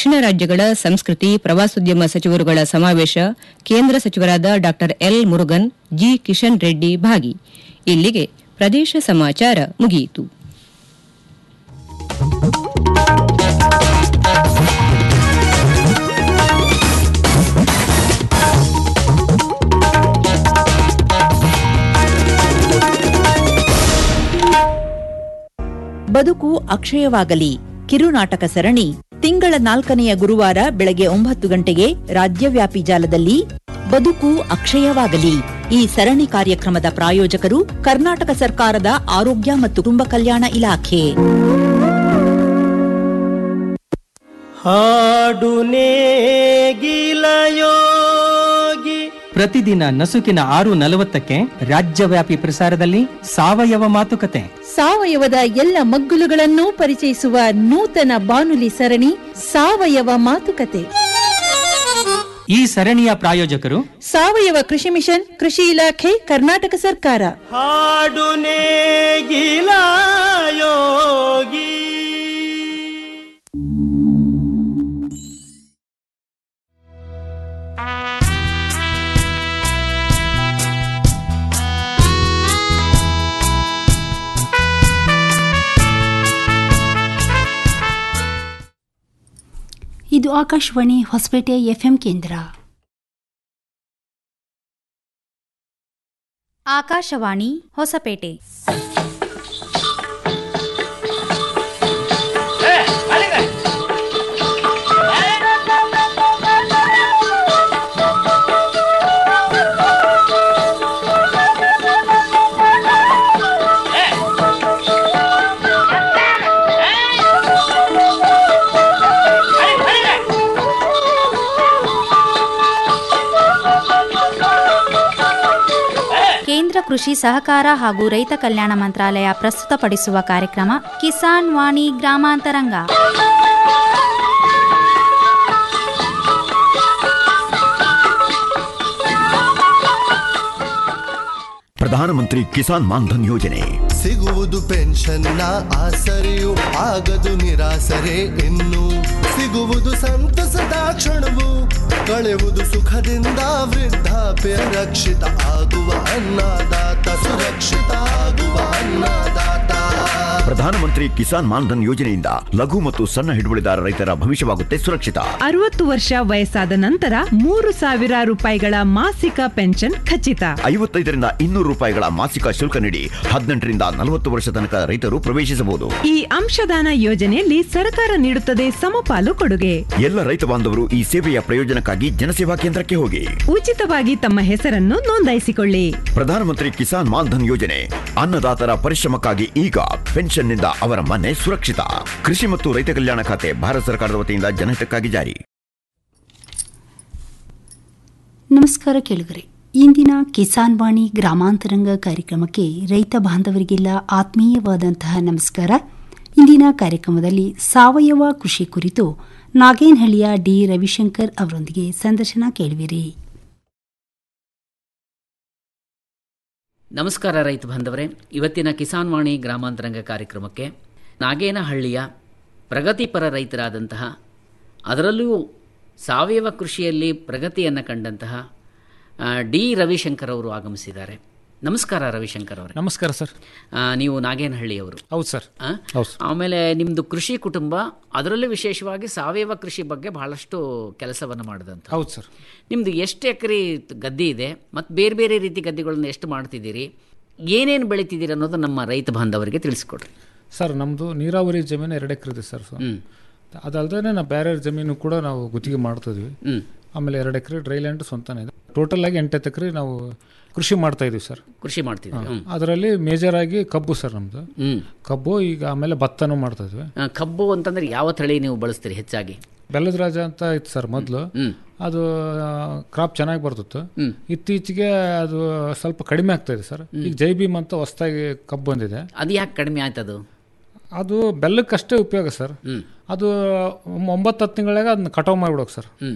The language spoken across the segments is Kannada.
ದಕ್ಷಿಣ ರಾಜ್ಯಗಳ ಸಂಸ್ಕೃತಿ ಪ್ರವಾಸೋದ್ಯಮ ಸಚಿವರುಗಳ ಸಮಾವೇಶ ಕೇಂದ್ರ ಸಚಿವರಾದ ಡಾ ಎಲ್ ಮುರುಗನ್ ಜಿ ಕಿಶನ್ ರೆಡ್ಡಿ ಭಾಗಿ ಇಲ್ಲಿಗೆ ಪ್ರದೇಶ ಸಮಾಚಾರ ಮುಗಿಯಿತು ಬದುಕು ಅಕ್ಷಯವಾಗಲಿ ಕಿರುನಾಟಕ ಸರಣಿ ತಿಂಗಳ ನಾಲ್ಕನೆಯ ಗುರುವಾರ ಬೆಳಗ್ಗೆ ಒಂಬತ್ತು ಗಂಟೆಗೆ ರಾಜ್ಯವ್ಯಾಪಿ ಜಾಲದಲ್ಲಿ ಬದುಕು ಅಕ್ಷಯವಾಗಲಿ ಈ ಸರಣಿ ಕಾರ್ಯಕ್ರಮದ ಪ್ರಾಯೋಜಕರು ಕರ್ನಾಟಕ ಸರ್ಕಾರದ ಆರೋಗ್ಯ ಮತ್ತು ಕುಟುಂಬ ಕಲ್ಯಾಣ ಇಲಾಖೆ ಹಾಡು ನೇಗಿಲ ಯೋಗಿ ಪ್ರತಿದಿನ ನಸುಕಿನ ಆರು ನಲವತ್ತಕ್ಕೆ ರಾಜ್ಯವ್ಯಾಪಿ ಪ್ರಸಾರದಲ್ಲಿ ಸಾವಯವ ಮಾತುಕತೆ ಸಾವಯವದ ಎಲ್ಲ ಮಗ್ಗುಲುಗಳನ್ನು ಪರಿಚಯಿಸುವ ನೂತನ ಬಾನುಲಿ ಸರಣಿ ಸಾವಯವ ಮಾತುಕತೆ ಈ ಸರಣಿಯ ಪ್ರಾಯೋಜಕರು ಸಾವಯವ ಕೃಷಿ ಮಿಷನ್ ಕೃಷಿ ಇಲಾಖೆ ಕರ್ನಾಟಕ ಸರ್ಕಾರ ಹಾಡು ನೇಗಿಲ ಯೋಗಿ ಇದು ಆಕಾಶವಾಣಿ ಹೊಸಪೇಟೆ ಎಫ್ಎಂ ಕೇಂದ್ರ ಆಕಾಶವಾಣಿ ಹೊಸಪೇಟೆ ಕೇಂದ್ರ ಕೃಷಿ ಸಹಕಾರ ಹಾಗೂ ರೈತ ಕಲ್ಯಾಣ ಮಂತ್ರಾಲಯ ಪ್ರಸ್ತುತಪಡಿಸುವ ಕಾರ್ಯಕ್ರಮ ಕಿಸಾನ್ ವಾಣಿ ಗ್ರಾಮಾಂತರಂಗ ಪ್ರಧಾನಮಂತ್ರಿ ಕಿಸಾನ್ ಮಾನ್ಧನ್ ಯೋಜನೆ ಸಿಗುವುದು ಪೆನ್ಷನ್ನ ಆಸರೆಯು ಆಗದು ನಿರಾಸರೆ ಇನ್ನು ಸಿಗುವುದು ಸಂತಸದ ಕ್ಷಣವು ಕಳೆಯುವುದು ಸುಖದಿಂದ ವೃದ್ಧಾಪ್ಯ ರಕ್ಷಿತ ಆಗುವ ಅನ್ನದಾತ ಸುರಕ್ಷಿತ ಆಗುವ ಅನ್ನದಾತ ಪ್ರಧಾನಮಂತ್ರಿ ಕಿಸಾನ್ ಮಾನ್ಧನ್ ಯೋಜನೆಯಿಂದ ಲಘು ಮತ್ತು ಸಣ್ಣ ಹಿಡುವಳಿದಾರ ರೈತರ ಭವಿಷ್ಯವಾಗುತ್ತೆ ಸುರಕ್ಷಿತ ಅರವತ್ತು ವರ್ಷ ವಯಸ್ಸಾದ ನಂತರ ಮೂರು ಸಾವಿರ ರೂಪಾಯಿಗಳ ಮಾಸಿಕ ಪೆನ್ಷನ್ ಖಚಿತ ಐವತ್ತೈದರಿಂದ ಇನ್ನೂರು ರೂಪಾಯಿಗಳ ಮಾಸಿಕ ಶುಲ್ಕ ನೀಡಿ ಹದಿನೆಂಟರಿಂದ ನಲವತ್ತು ವರ್ಷ ತನಕ ರೈತರು ಪ್ರವೇಶಿಸಬಹುದು ಈ ಅಂಶದಾನ ಯೋಜನೆಯಲ್ಲಿ ಸರ್ಕಾರ ನೀಡುತ್ತದೆ ಸಮಪಾಲು ಕೊಡುಗೆ ಎಲ್ಲ ರೈತ ಬಾಂಧವರು ಈ ಸೇವೆಯ ಪ್ರಯೋಜನಕ್ಕಾಗಿ ಜನಸೇವಾ ಕೇಂದ್ರಕ್ಕೆ ಹೋಗಿ ಉಚಿತವಾಗಿ ತಮ್ಮ ಹೆಸರನ್ನು ನೋಂದಾಯಿಸಿಕೊಳ್ಳಿ ಪ್ರಧಾನಮಂತ್ರಿ ಕಿಸಾನ್ ಮಾನ್ಧನ್ ಯೋಜನೆ ಅನ್ನದಾತರ ಪರಿಶ್ರಮಕ್ಕಾಗಿ ಈಗ ಪೆನ್ಷನ್ನಿಂದ ಅವರ ಮನೆ ಸುರಕ್ಷಿತ ಕೃಷಿ ಮತ್ತು ರೈತ ಕಲ್ಯಾಣ ಖಾತೆ ಭಾರತ ಸರ್ಕಾರದ ವತಿಯಿಂದ ಜನಹಿತಕ್ಕಾಗಿ ಜಾರಿ ನಮಸ್ಕಾರ ಕೇಳುಗರೆ ಇಂದಿನ ಕಿಸಾನ್ ವಾಣಿ ಗ್ರಾಮಾಂತರಂಗ ಕಾರ್ಯಕ್ರಮಕ್ಕೆ ರೈತ ಬಾಂಧವರಿಗೆಲ್ಲ ಆತ್ಮೀಯವಾದಂತಹ ನಮಸ್ಕಾರ ಇಂದಿನ ಕಾರ್ಯಕ್ರಮದಲ್ಲಿ ಸಾವಯವ ಕೃಷಿ ಕುರಿತು ನಾಗೇನಹಳ್ಳಿಯ ಡಿ ರವಿಶಂಕರ್ ಅವರೊಂದಿಗೆ ಸಂದರ್ಶನ ಕೇಳುವಿರಿ ನಮಸ್ಕಾರ ರೈತ ಬಾಂಧವರೇ ಇವತ್ತಿನ ಕಿಸಾನ್ ವಾಣಿ ಗ್ರಾಮಾಂತರಂಗ ಕಾರ್ಯಕ್ರಮಕ್ಕೆ ನಾಗೇನಹಳ್ಳಿಯ ಪ್ರಗತಿಪರ ರೈತರಾದಂತಹ ಅದರಲ್ಲೂ ಸಾವಯವ ಕೃಷಿಯಲ್ಲಿ ಪ್ರಗತಿಯನ್ನು ಕಂಡಂತಹ ಆ, ಡಿ ರವಿಶಂಕರ್ ಅವರು ಆಗಮಿಸಿದ್ದಾರೆ ನಮಸ್ಕಾರ ರವಿಶಂಕರ್ ಅವರೇ ನಮಸ್ಕಾರ ಸರ್ ಆ, ನೀವು ನಾಗೇನಹಳ್ಳಿಯವರು ಹೌದು ಸರ್ ಆ? ಆಮೇಲೆ ನಿಮ್ಮದು ಕೃಷಿ ಕುಟುಂಬ ಅದರಲ್ಲೂ ವಿಶೇಷವಾಗಿ ಸಾವಯವ ಕೃಷಿ ಬಗ್ಗೆ ಬಹಳಷ್ಟು ಕೆಲಸವನ್ನು ಮಾಡಿದಂಥ ಹೌದು ಸರ್ ನಿಮ್ಮದು ಎಷ್ಟು ಎಕರೆ ಗದ್ದೆ ಇದೆ ಮತ್ತು ಬೇರೆ ಬೇರೆ ರೀತಿ ಗದ್ದೆಗಳನ್ನ ಎಷ್ಟು ಮಾಡ್ತಿದ್ದೀರಿ ಏನೇನು ಬೆಳಿತಿದ್ದೀರಿ ಅನ್ನೋದು ನಮ್ಮ ರೈತ ಬಾಂಧವರಿಗೆ ತಿಳಿಸ್ಕೊಡ್ರಿ ಸರ್ ನಮ್ಮದು ನೀರಾವರಿ ಜಮೀನು ಎರಡು ಎಕರೆ ಇದೆ ಸರ್ ಅದಲ್ಲದೆ ನಾವು ಬೇರೆ ಜಮೀನು ಕೂಡ ನಾವು ಗುತ್ತಿಗೆ ಮಾಡ್ತಿದ್ವಿ ಆಮೇಲೆ ಎರಡು ಎಕರೆ ಡ್ರೈ ಲ್ಯಾಂಡ್ ಸ್ವಂತನೇ ಇದೆ ಟೋಟಲ್ ಆಗಿ ಎಂಟತ್ತು ಎಕರೆ ನಾವು ಕೃಷಿ ಮಾಡ್ತಾ ಇದೀವಿ ಸರ್ ಕೃಷಿ ಮಾಡ್ತಿದ್ದೀವಿ ಹ್ಮ್. ಅದರಲ್ಲಿ ಮೇಜರ್ ಆಗಿ ಕಬ್ಬು ಸರ್ ನಮ್ದು ಕಬ್ಬು ಈಗ ಆಮೇಲೆ ಭತ್ತನೂ ಮಾಡ್ತಾ ಇದ್ವಿ ಆ, ಕಬ್ಬು ಅಂತಂದ್ರೆ ಯಾವ ತಳಿ ನೀವು ಬಳಸ್ತೀರಿ ಹೆಚ್ಚಾಗಿ ಬೆಲ್ಲದ ರಾಜ ಅಂತ ಇತ್ತು ಸರ್ ಮೊದಲು ಅದು ಕ್ರಾಪ್ ಚೆನ್ನಾಗಿ ಬರ್ತಿತ್ತು ಇತ್ತೀಚೆಗೆ ಅದು ಸ್ವಲ್ಪ ಕಡಿಮೆ ಆಗ್ತಾ ಇದೆ ಸರ್ ಈಗ ಜೈ ಭೀಮ್ ಅಂತ ಹೊಸದಾಗಿ ಕಬ್ಬು ಬಂದಿದೆ ಅದು ಯಾಕೆ ಕಡಿಮೆ ಆಯ್ತದು ಅದು ಬೆಲ್ಲಕ್ಕಷ್ಟೇ ಉಪಯೋಗ ಸರ್ ಅದು ಒಂಬತ್ತು ಹತ್ತು ತಿಂಗಳಾಗ ಅದನ್ನ ಕಟಾವು ಮಾಡಿಬಿಡೋಕೆ ಸರ್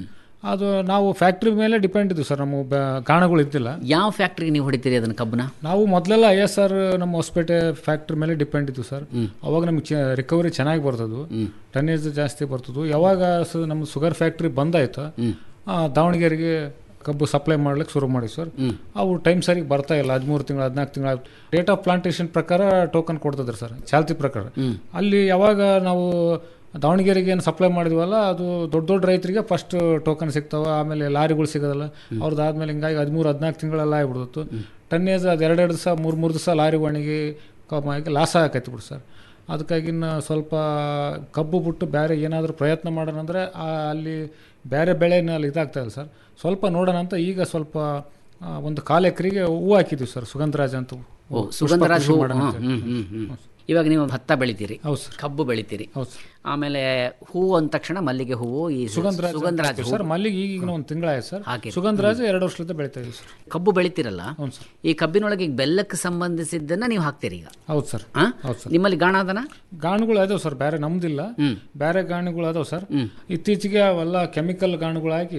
ಅದು ನಾವು ಫ್ಯಾಕ್ಟ್ರಿ ಮೇಲೆ ಡಿಪೆಂಡ್ ಇದ್ವಿ ಸರ್ ನಮ್ಮ ಬ- ಗಾಣಗಳು ಇದ್ದಿಲ್ಲ ಯಾವ ಫ್ಯಾಕ್ಟ್ರಿಗೆ ನೀವು ಹೊಡಿತೀರಿ ಅದನ್ನ ಕಬ್ಬನ ನಾವು ಮೊದಲೆಲ್ಲ ಐ ಎಸ್ ಆರ್ ನಮ್ಮ ಹೊಸಪೇಟೆ ಫ್ಯಾಕ್ಟ್ರಿ ಮೇಲೆ ಡಿಪೆಂಡ್ ಇದ್ವು ಸರ್ ಅವಾಗ ನಮ್ಗೆ ರಿಕವರಿ ಚೆನ್ನಾಗಿ ಬರ್ತದ್ದು ಟನ್ನೇಜ್ ಜಾಸ್ತಿ ಬರ್ತದ್ದು ಯಾವಾಗ ಸ- ನಮ್ಮ ಶುಗರ್ ಫ್ಯಾಕ್ಟ್ರಿ ಬಂದಾಯ್ತು ಆ, ದಾವಣಗೆರೆಗೆ ಕಬ್ಬು ಸಪ್ಲೈ ಮಾಡ್ಲಿಕ್ಕೆ ಶುರು ಮಾಡಿ ಸರ್ ಅವು ಟೈಮ್ ಸರಿಗೆ ಬರ್ತಾ ಇಲ್ಲ ಹದಿಮೂರು ತಿಂಗಳು ಹದಿನಾಲ್ಕು ತಿಂಗಳು ಡೇಟ್ ಆಫ್ ಪ್ಲಾಂಟೇಶನ್ ಪ್ರಕಾರ ಟೋಕನ್ ಕೊಡ್ತಿದ್ರು ಸರ್ ಚಾಲ್ತಿ ಪ್ರಕಾರ ಅಲ್ಲಿ ಯಾವಾಗ ನಾವು ದಾವಣಗೆರೆಗೆ ಏನು ಸಪ್ಲೈ ಮಾಡಿದ್ವಲ್ಲ ಅದು ದೊಡ್ಡ ದೊಡ್ಡ ರೈತರಿಗೆ ಫಸ್ಟ್ ಟೋಕನ್ ಸಿಗ್ತಾವ ಆಮೇಲೆ ಲಾರಿಗಳು ಸಿಗೋದಲ್ಲ ಅವ್ರದ್ದಾದ್ಮೇಲೆ ಹಿಂಗಾಗಿ ಹದಿಮೂರು ಹದಿನಾಲ್ಕು ತಿಂಗಳೆಲ್ಲ ಆಗ್ಬಿಡ್ತು ಟನ್ನೇಜ್ ಅದು ಎರಡೆರಡು ದಿವಸ ಮೂರು ಮೂರು ದಿವಸ ಲಾರಿ ಒಣಗಿ ಕಮ್ಮಾಗಿ ಲಾಸ್ ಆಗಕೈತಿ ಬಿಡು ಸರ್ ಅದಕ್ಕಾಗಿ ಇನ್ನು ಸ್ವಲ್ಪ ಕಬ್ಬು ಬಿಟ್ಟು ಬೇರೆ ಏನಾದರೂ ಪ್ರಯತ್ನ ಮಾಡೋಣ ಅಂದರೆ ಅಲ್ಲಿ ಬೇರೆ ಬೆಳೆನ ಅಲ್ಲಿ ಇದಾಗ್ತಾ ಇಲ್ಲ ಸರ್ ಸ್ವಲ್ಪ ನೋಡೋಣ ಅಂತ ಈಗ ಸ್ವಲ್ಪ ಆ, ಒಂದು ಕಾಲು ಎಕರೆಗೆ ಹೂವು ಹಾಕಿದ್ವಿ ಸರ್ ಸುಗಂಧರಾಜ ಅಂತ ಓ ಪುಷ್ಪ ಸುಗಂಧರಾಜ ಕೃಷಿ ಹೂ ಮಾಡೋಣ ಹ್ಮ್, ಅಂತ. ಹ್ಮ್, ಹ್ಮ್, ಹ್ಮ್. ಇವಾಗ ನೀವು ಭತ್ತ ಬೆಳಿತೀರಿ ಹೌದು ಸರ್ ಕಬ್ಬು ಬೆಳಿತೀರಿ ಹೌದು ಸರ್ ಆಮೇಲೆ ಹೂವು ಅಂದ ತಕ್ಷಣ ಮಲ್ಲಿಗೆ ಹೂವು ಈ ಸುಗಂಧರಾಜ ಅಂತ ಸುಗಂಧರಾಜ ಹಾಕ್ತೀವಿ ಹೂ ಸರ್ ಮಲ್ಲಿಗೆ ಈಗಿನ ಒಂದು ತಿಂಗಳಾಯ್ತು ಸರ್ ಹಾಕಿರಿ. ಸುಗಂಧರಾಜ ಎರಡು ವರ್ಷದಿಂದ ಬೆಳಿತಾ ಇದೀವಿ ಸರ್ ಕಬ್ಬು ಬೆಳಿತೀರಲ್ಲ ಹೌದು ಸರ್ ಈ ಕಬ್ಬಿನೊಳಗೆ ಈಗ ಬೆಲ್ಲಕ್ಕೆ ಸಂಬಂಧಿಸಿದ್ದನ್ನ ನೀವು ಹಾಕ್ತೀರಿ ಈಗ ಹೌದು ಸರ್ ಆ? ಹೌದು ಸರ್ ನಿಮ್ಮಲ್ಲಿ ಗಾಣದನ ಗಾಣಗಳು ಅದಾವ ಸರ್ ಬೇರೆ ನಮ್ದಿಲ್ಲ ಬೇರೆ ಗಾಣಿಗಳು ಅದಾವ ಸರ್ ಇತ್ತೀಚೆಗೆ ಅವೆಲ್ಲ ಕೆಮಿಕಲ್ ಗಾಣಗಳಾಗಿ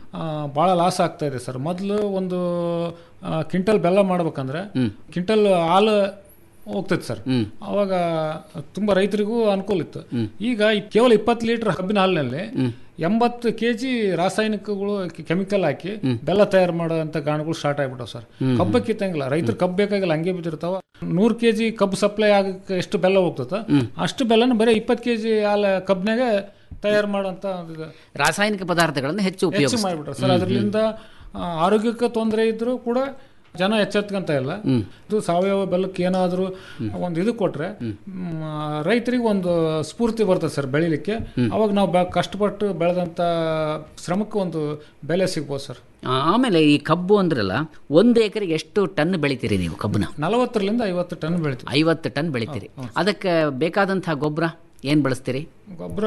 ಭಾಳ ಲಾಸ್ ಆಗ್ತಾ ಇದೆ ಸರ್ ಮೊದಲು ಒಂದು ಆ, ಕ್ವಿಂಟಲ್ ಬೆಲ್ಲ ಮಾಡ್ಬೇಕಂದ್ರೆ ಕ್ವಿಂಟಲ್ ಹಾಲು ಹೋಗ್ತೈತೆ ಸರ್ ಅವಾಗ ತುಂಬಾ ರೈತರಿಗೂ ಅನುಕೂಲ ಇತ್ತು ಈಗ ಈ ಕೇವಲ ಇಪ್ಪತ್ತು ಲೀಟರ್ ಕಬ್ಬಿನ ಹಾಲಿನಲ್ಲಿ ಎಂಬತ್ತು ಕೆ ಜಿ ರಾಸಾಯನಿಕಗಳು ಕೆಮಿಕಲ್ ಹಾಕಿ ಬೆಲ್ಲ ತಯಾರು ಮಾಡೋಂಥ ಗಾಣಗಳು ಸ್ಟಾರ್ಟ್ ಆಗ್ಬಿಟ್ಟವು ಸರ್ ಕಬ್ಬು ಕಿತ್ತಂಗಿಲ್ಲ ರೈತರು ಕಬ್ಬು ಬೇಕಾಗಿಲ್ಲ ಹಂಗೆ ಬಿದ್ದಿರ್ತಾವ ನೂರು ಕೆ ಜಿ ಕಬ್ಬು ಸಪ್ಲೈ ಆಗಕ್ಕೆ ಎಷ್ಟು ಬೆಲ್ಲ ಹೋಗ್ತದ ಅಷ್ಟು ಬೆಲ್ಲನ ಬರೀ ಇಪ್ಪತ್ತು ಕೆ ಜಿ ಹಾಲು ಕಬ್ಬಿನಾಗ ತಯಾರು ಮಾಡೋಂಥ ಒಂದು ರಾಸಾಯನಿಕ ಪದಾರ್ಥಗಳನ್ನು ಹೆಚ್ಚು ಹೆಚ್ಚು ಉಪಯೋಗಿಸ್ತಾರೆ ಮಾಡಿಬಿಟ್ರೆ ಸರ್ ಅದರಿಂದ ಆರೋಗ್ಯಕ್ಕೆ ತೊಂದರೆ ಇದ್ರೂ ಕೂಡ ಜನ ಎಚ್ಚೆತ್ಕೊಂತ ಇಲ್ಲ ಇದು ಸಾವಯವ ಬೆಲ್ಲಕ್ಕೆ ಏನಾದರೂ ಒಂದು ಇದು ಕೊಟ್ರೆ ಮ್, ರೈತರಿಗೆ ಒಂದು ಸ್ಫೂರ್ತಿ ಬರ್ತದೆ ಸರ್ ಬೆಳಿಲಿಕ್ಕೆ ಅವಾಗ ನಾವು ಬೆ- ಕಷ್ಟಪಟ್ಟು ಬೆಳೆದಂತ ಶ್ರಮಕ್ಕೆ ಒಂದು ಬೆಲೆ ಸಿಗ್ಬೋದು ಸರ್ ಆ, ಆಮೇಲೆ ಈ ಕಬ್ಬು ಅಂದ್ರಲ್ಲ ಒಂದು ಎಕರೆಗೆ ಎಷ್ಟು ಟನ್ ಬೆಳಿತೀರಿ ನೀವು ಕಬ್ಬನ ನಲವತ್ತರಿಂದ ಐವತ್ತು ಟನ್ ಬೆಳಿತೀವಿ ಐವತ್ತು ಟನ್ ಬೆಳಿತೀರಿ ಅದಕ್ಕೆ ಬೇಕಾದಂತಹ ಗೊಬ್ಬರ ಏನ್ ಬಳಸ್ತೀರಿ ಗೊಬ್ಬರ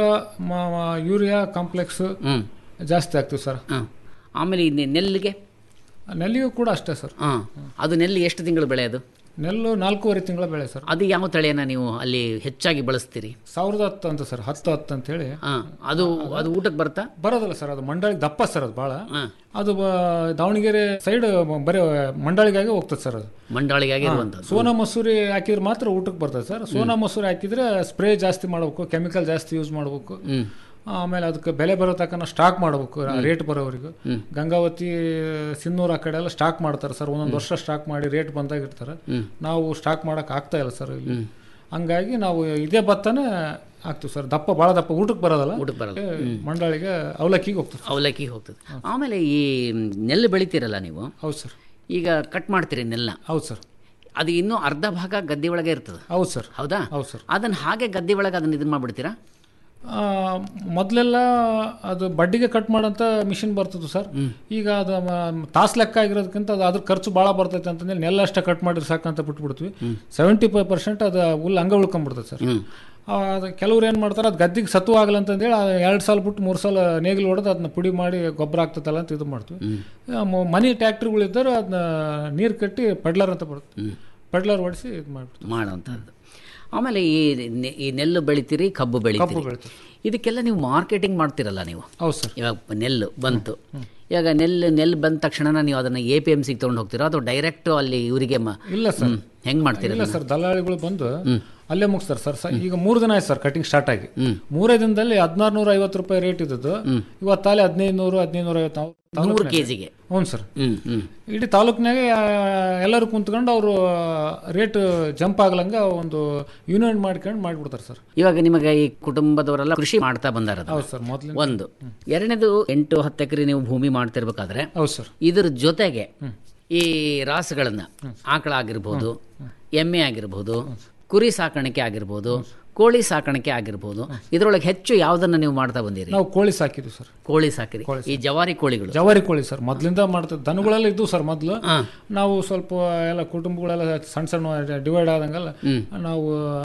ಯೂರಿಯಾ ಕಾಂಪ್ಲೆಕ್ಸ್ ಹ್ಮ್ ಜಾಸ್ತಿ ಆಗ್ತೀವಿ ಸರ್ ಹ್ಮ್. ಆಮೇಲೆ ಈ ನೆ- ನೆಲ್ಲಿಗೆ ನೆಲ್ಲಿಗೂ ಕೂಡ ಅಷ್ಟೇ ಸರ್ ಹಾ ಅದು ನೆಲ್ಲು ಎಷ್ಟು ತಿಂಗಳು ಬೆಳೆಯೋದು ನೆಲ್ಲು ನಾಲ್ಕೂವರೆ ತಿಂಗಳ ಬೆಳೆ ಸರ್ ಅದು ಯಾವ ತಳಿಯನ್ನ ನೀವು ಅಲ್ಲಿ ಹೆಚ್ಚಾಗಿ ಬಳಸ್ತೀರಿ ಸಾವಿರದ ಹತ್ತು ಅಂತ ಸರ್ ಹತ್ತು ಹತ್ತು ಅಂತ ಹೇಳಿ ಹಾ ಅದು ಅದು ಊಟಕ್ಕೆ ಬರುತ್ತಾ ಬರೋದಿಲ್ಲ ಸರ್ ಅದು ಮಂಡಳಿಗೆ ದಪ್ಪ ಸರ್ ಅದು ಭಾಳ ಅದು ಬ- ದಾವಣಗೆರೆ ಸೈಡ್ ಬರೀ ಮಂಡಳಿಗಾಗಿ ಹೋಗ್ತದೆ ಸರ್ ಅದು ಮಂಡಾಳಿಗಾಗಿ ಹಾ. ಇರುವಂಥದ್ದು ಸೋನಾ ಮಸೂರಿ ಹಾಕಿದ್ರೆ ಮಾತ್ರ ಊಟಕ್ಕೆ ಬರ್ತದೆ ಸರ್ ಸೋನಾ ಮಸೂರಿ ಹಾಕಿದ್ರೆ ಸ್ಪ್ರೇ ಜಾಸ್ತಿ ಮಾಡಬೇಕು ಕೆಮಿಕಲ್ ಜಾಸ್ತಿ ಯೂಸ್ ಮಾಡಬೇಕು ಆಮೇಲೆ ಅದಕ್ಕೆ ಬೆಲೆ ಬರೋ ತನಕ ಸ್ಟಾಕ್ ಮಾಡಬೇಕು ರೇಟ್ ಬರೋವರೆಗೂ ಗಂಗಾವತಿ ಸಿನ್ನೂರು ಆ ಕಡೆ ಎಲ್ಲ ಸ್ಟಾಕ್ ಮಾಡ್ತಾರೆ ಸರ್ ಒಂದೊಂದು ವರ್ಷ ಸ್ಟಾಕ್ ಮಾಡಿ ರೇಟ್ ಬಂದಾಗ ಇರ್ತಾರೆ ನಾವು ಸ್ಟಾಕ್ ಮಾಡಕ್ ಆಗ್ತಾ ಇಲ್ಲ ಸರ್ ಇಲ್ಲಿ ಹಂಗಾಗಿ ನಾವು ಇದೇ ಭತ್ತನೇ ಹಾಕ್ತೀವಿ ಸರ್ ದಪ್ಪ ಭಾಳ ದಪ್ಪ ಊಟಕ್ಕೆ ಬರೋದಲ್ಲ ಊಟಕ್ಕೆ ಬರಲ್ಲ. ಏ, ಮಂಡಳಿಗೆ ಅವಲಕ್ಕಿಗೆ ಹೋಗ್ತದೆ ಅವಲಕ್ಕಿ ಹೋಗ್ತದೆ ಆಮೇಲೆ ಈ ನೆಲ್ಲು ಬೆಳಿತೀರಲ್ಲ ನೀವು ಹೌದು ಸರ್ ಈಗ ಕಟ್ ಮಾಡ್ತೀರಿ ನೆಲ್ಲ ಹೌದು ಸರ್ ಅದು ಇನ್ನೂ ಅರ್ಧ ಭಾಗ ಗದ್ದೆ ಒಳಗೆ ಇರ್ತದೆ ಹೌದು ಸರ್ ಹೌದಾ ಹೌದು ಸರ್ ಅದನ್ನ ಹಾಗೆ ಗದ್ದೆ ಒಳಗೆ ಅದನ್ನ ಇದನ್ನ ಮಾಡ್ಬಿಡ್ತೀರಾ ಆ, ಮೊದಲೆಲ್ಲ ಅದು ಬಡ್ಡಿಗೆ ಕಟ್ ಮಾಡೋಂಥ ಮಿಷಿನ್ ಬರ್ತದೆ ಸರ್ ಈಗ ಅದು ಮ- ತಾಸ್ ಲೆಕ್ಕ ಆಗಿರೋದಕ್ಕಿಂತ ಅದು ಅದ್ರ ಖರ್ಚು ಭಾಳ ಬರ್ತೈತೆ ಅಂತಂದೇಳಿ ನೆಲ್ಲ ಅಷ್ಟೇ ಕಟ್ ಮಾಡಿದ್ರೆ ಸಾಕಂತ ಬಿಟ್ಬಿಡ್ತೀವಿ ಸೆವೆಂಟಿ ಫೈವ್ ಪರ್ಸೆಂಟ್ ಅದು ಹುಲ್ಲು ಹಂಗೆ ಉಳ್ಕೊಂಡ್ಬಿಡ್ತದೆ ಸರ್ ಆ, ಅದು ಕೆಲವ್ರು ಏನು ಮಾಡ್ತಾರೆ ಅದು ಗದ್ದಿಗೆ ಸತ್ವ ಆಗಲ್ಲ ಅಂತಂದೇಳಿ ಎರಡು ಸಾಲ ಬಿಟ್ಟು ಮೂರು ಸಲ ನೇಗಿಲು ಹೊಡೆದು ಅದನ್ನ ಪುಡಿ ಮಾಡಿ ಗೊಬ್ಬರ ಆಗ್ತದಲ್ಲ ಅಂತ ಇದು ಮಾಡ್ತೀವಿ ಆ, ಮ- ಮನೆ ಟ್ಯಾಕ್ಟ್ರಿಗಳಿದ್ದರೆ ಅದನ್ನ ನೀರು ಕಟ್ಟಿ ಪಡ್ಲರ್ ಅಂತ ಬರುತ್ತೆ ಪಡ್ಲರ್ ಹೊಡಿಸಿ ಇದು ಮಾಡ್ಬಿಡ್ತೀವಿ ಮಾಡೋಂಥದ್ದು ಆಮೇಲೆ ಈ ನೆ- ಈ ನೆಲ್ಲು ಬೆಳಿತೀರಿ ಕಬ್ಬು ಬೆಳಿತೀರಿ ಬೆಳಿತೀವಿ. ಇದಕ್ಕೆಲ್ಲ ನೀವು ಮಾರ್ಕೆಟಿಂಗ್ ಮಾಡ್ತಿರಲ್ಲ ನೀವು ಹೌದು ಸರ್ ಇವಾಗ ನೆಲ್ಲು ಬಂತು ಇವಾಗ ನೆಲ್ಲು ನೆಲ್ಲು ಬಂದ ತಕ್ಷಣ ನೀವು ಅದನ್ನ ಎ ಪಿ ಎಮ್ ಸಿಗೆ ತೊಗೊಂಡು ಹೋಗ್ತೀರಾ ಅಥವಾ ಡೈರೆಕ್ಟ್ ಅಲ್ಲಿ ಇವರಿಗೆ ಇಲ್ಲ ಸರ್ ಹೆಂಗ್ ಮಾಡ್ತೀರಾ ಇಲ್ಲ ಸರ್ ದಲ್ಲಾಳಿಗಳು ಬಂದು ಅಲ್ಲೇ ಮುಗಿಸ್ತಾರೆ ಸರ್ ಸ- ಈಗ ಮೂರು ದಿನ ಆಯ್ತು ಸರ್ ಕಟಿಂಗ್ ಸ್ಟಾರ್ಟ್ ಆಗಿ ಮೂರೇ ದಿನದಲ್ಲಿ ಹದಿನಾರು ನೂರ ಐವತ್ತು ರೂಪಾಯಿ ರೇಟ್ ಇದ್ದದ್ದು ಇವತ್ತಾಲೆ ಹದಿನೈದು ನೂರು ಹದಿನೈದು ನೂರ ಐವತ್ತು ನಾವು ನೂರು ತಾಲೂಕ್ನಾಗೆ- ಕೆಜಿಗೆ ಹ್ಞೂ ಸರ್ ಹ್ಮ್ ಹ್ಮ್ ಇಡೀ ತಾಲೂಕಿನಾಗೆ ಎಲ್ಲರೂ ಕುಂತ್ಕೊಂಡು ಅವರು ರೇಟ್ ಜಂಪ್ ಆಗ್ಲಂಗ ಒಂದು ಯೂನಿಯನ್ ಮಾಡ್ಕೊಂಡು ಮಾಡ್ಬಿಡ್ತಾರೆ ಸರ್ ಇವಾಗ ನಿಮಗೆ ಈ ಕುಟುಂಬದವರೆಲ್ಲ ಕೃಷಿ ಮಾಡ್ತಾ ಬಂದಾರ ಅದನ್ನ. ಹೌದು ಸರ್ ಮೊದಲಿನ ಒಂದು ಎರಡನೇದು ಎಂಟು ಹತ್ತು ಎಕರೆ ನೀವು ಭೂಮಿ ಮಾಡ್ತಿರ್ಬೇಕಾದ್ರೆ ಹೌದು ಸರ್ ಇದ್ರ ಜೊತೆಗೆ ಈ ರಾಸುಗಳನ್ನ ಆಕಳ ಆಗಿರ್ಬೋದು ಎಮ್ಮೆ ಆಗಿರ್ಬೋದು ಕುರಿ ಸಾಕಾಣಿಕೆ ಆಗಿರ್ಬೋದು ಕೋಳಿ ಸಾಕಾಣಿಕೆ ಆಗಿರ್ಬೋದು ಇದರೊಳಗೆ ಹೆಚ್ಚು ಯಾವ್ದನ್ನ ನೀವು ಮಾಡ್ತಾ ಬಂದಿರಿ ನಾವು ಕೋಳಿ ಸಾಕಿದ್ವಿ ಸರ್ ಕೋಳಿ ಸಾಕಿರಿ ಈ ಜವಾರಿ ಕೋಳಿಗಳು ಜವಾರಿ ಕೋಳಿ ಸರ್ ಮೊದ್ಲಿಂದ ಮಾಡ್ತಿದ್ವಿ ದನಗಳೆಲ್ಲ ಇದ್ವು ಸರ್ ಮೊದಲು ನಾವು ಸ್ವಲ್ಪ ಎಲ್ಲ ಕುಟುಂಬಗಳೆಲ್ಲ ಸಣ್ಣ ಸಣ್ಣ ಡಿವೈಡ್ ಆದಂಗೆಲ್ಲ ನಾವು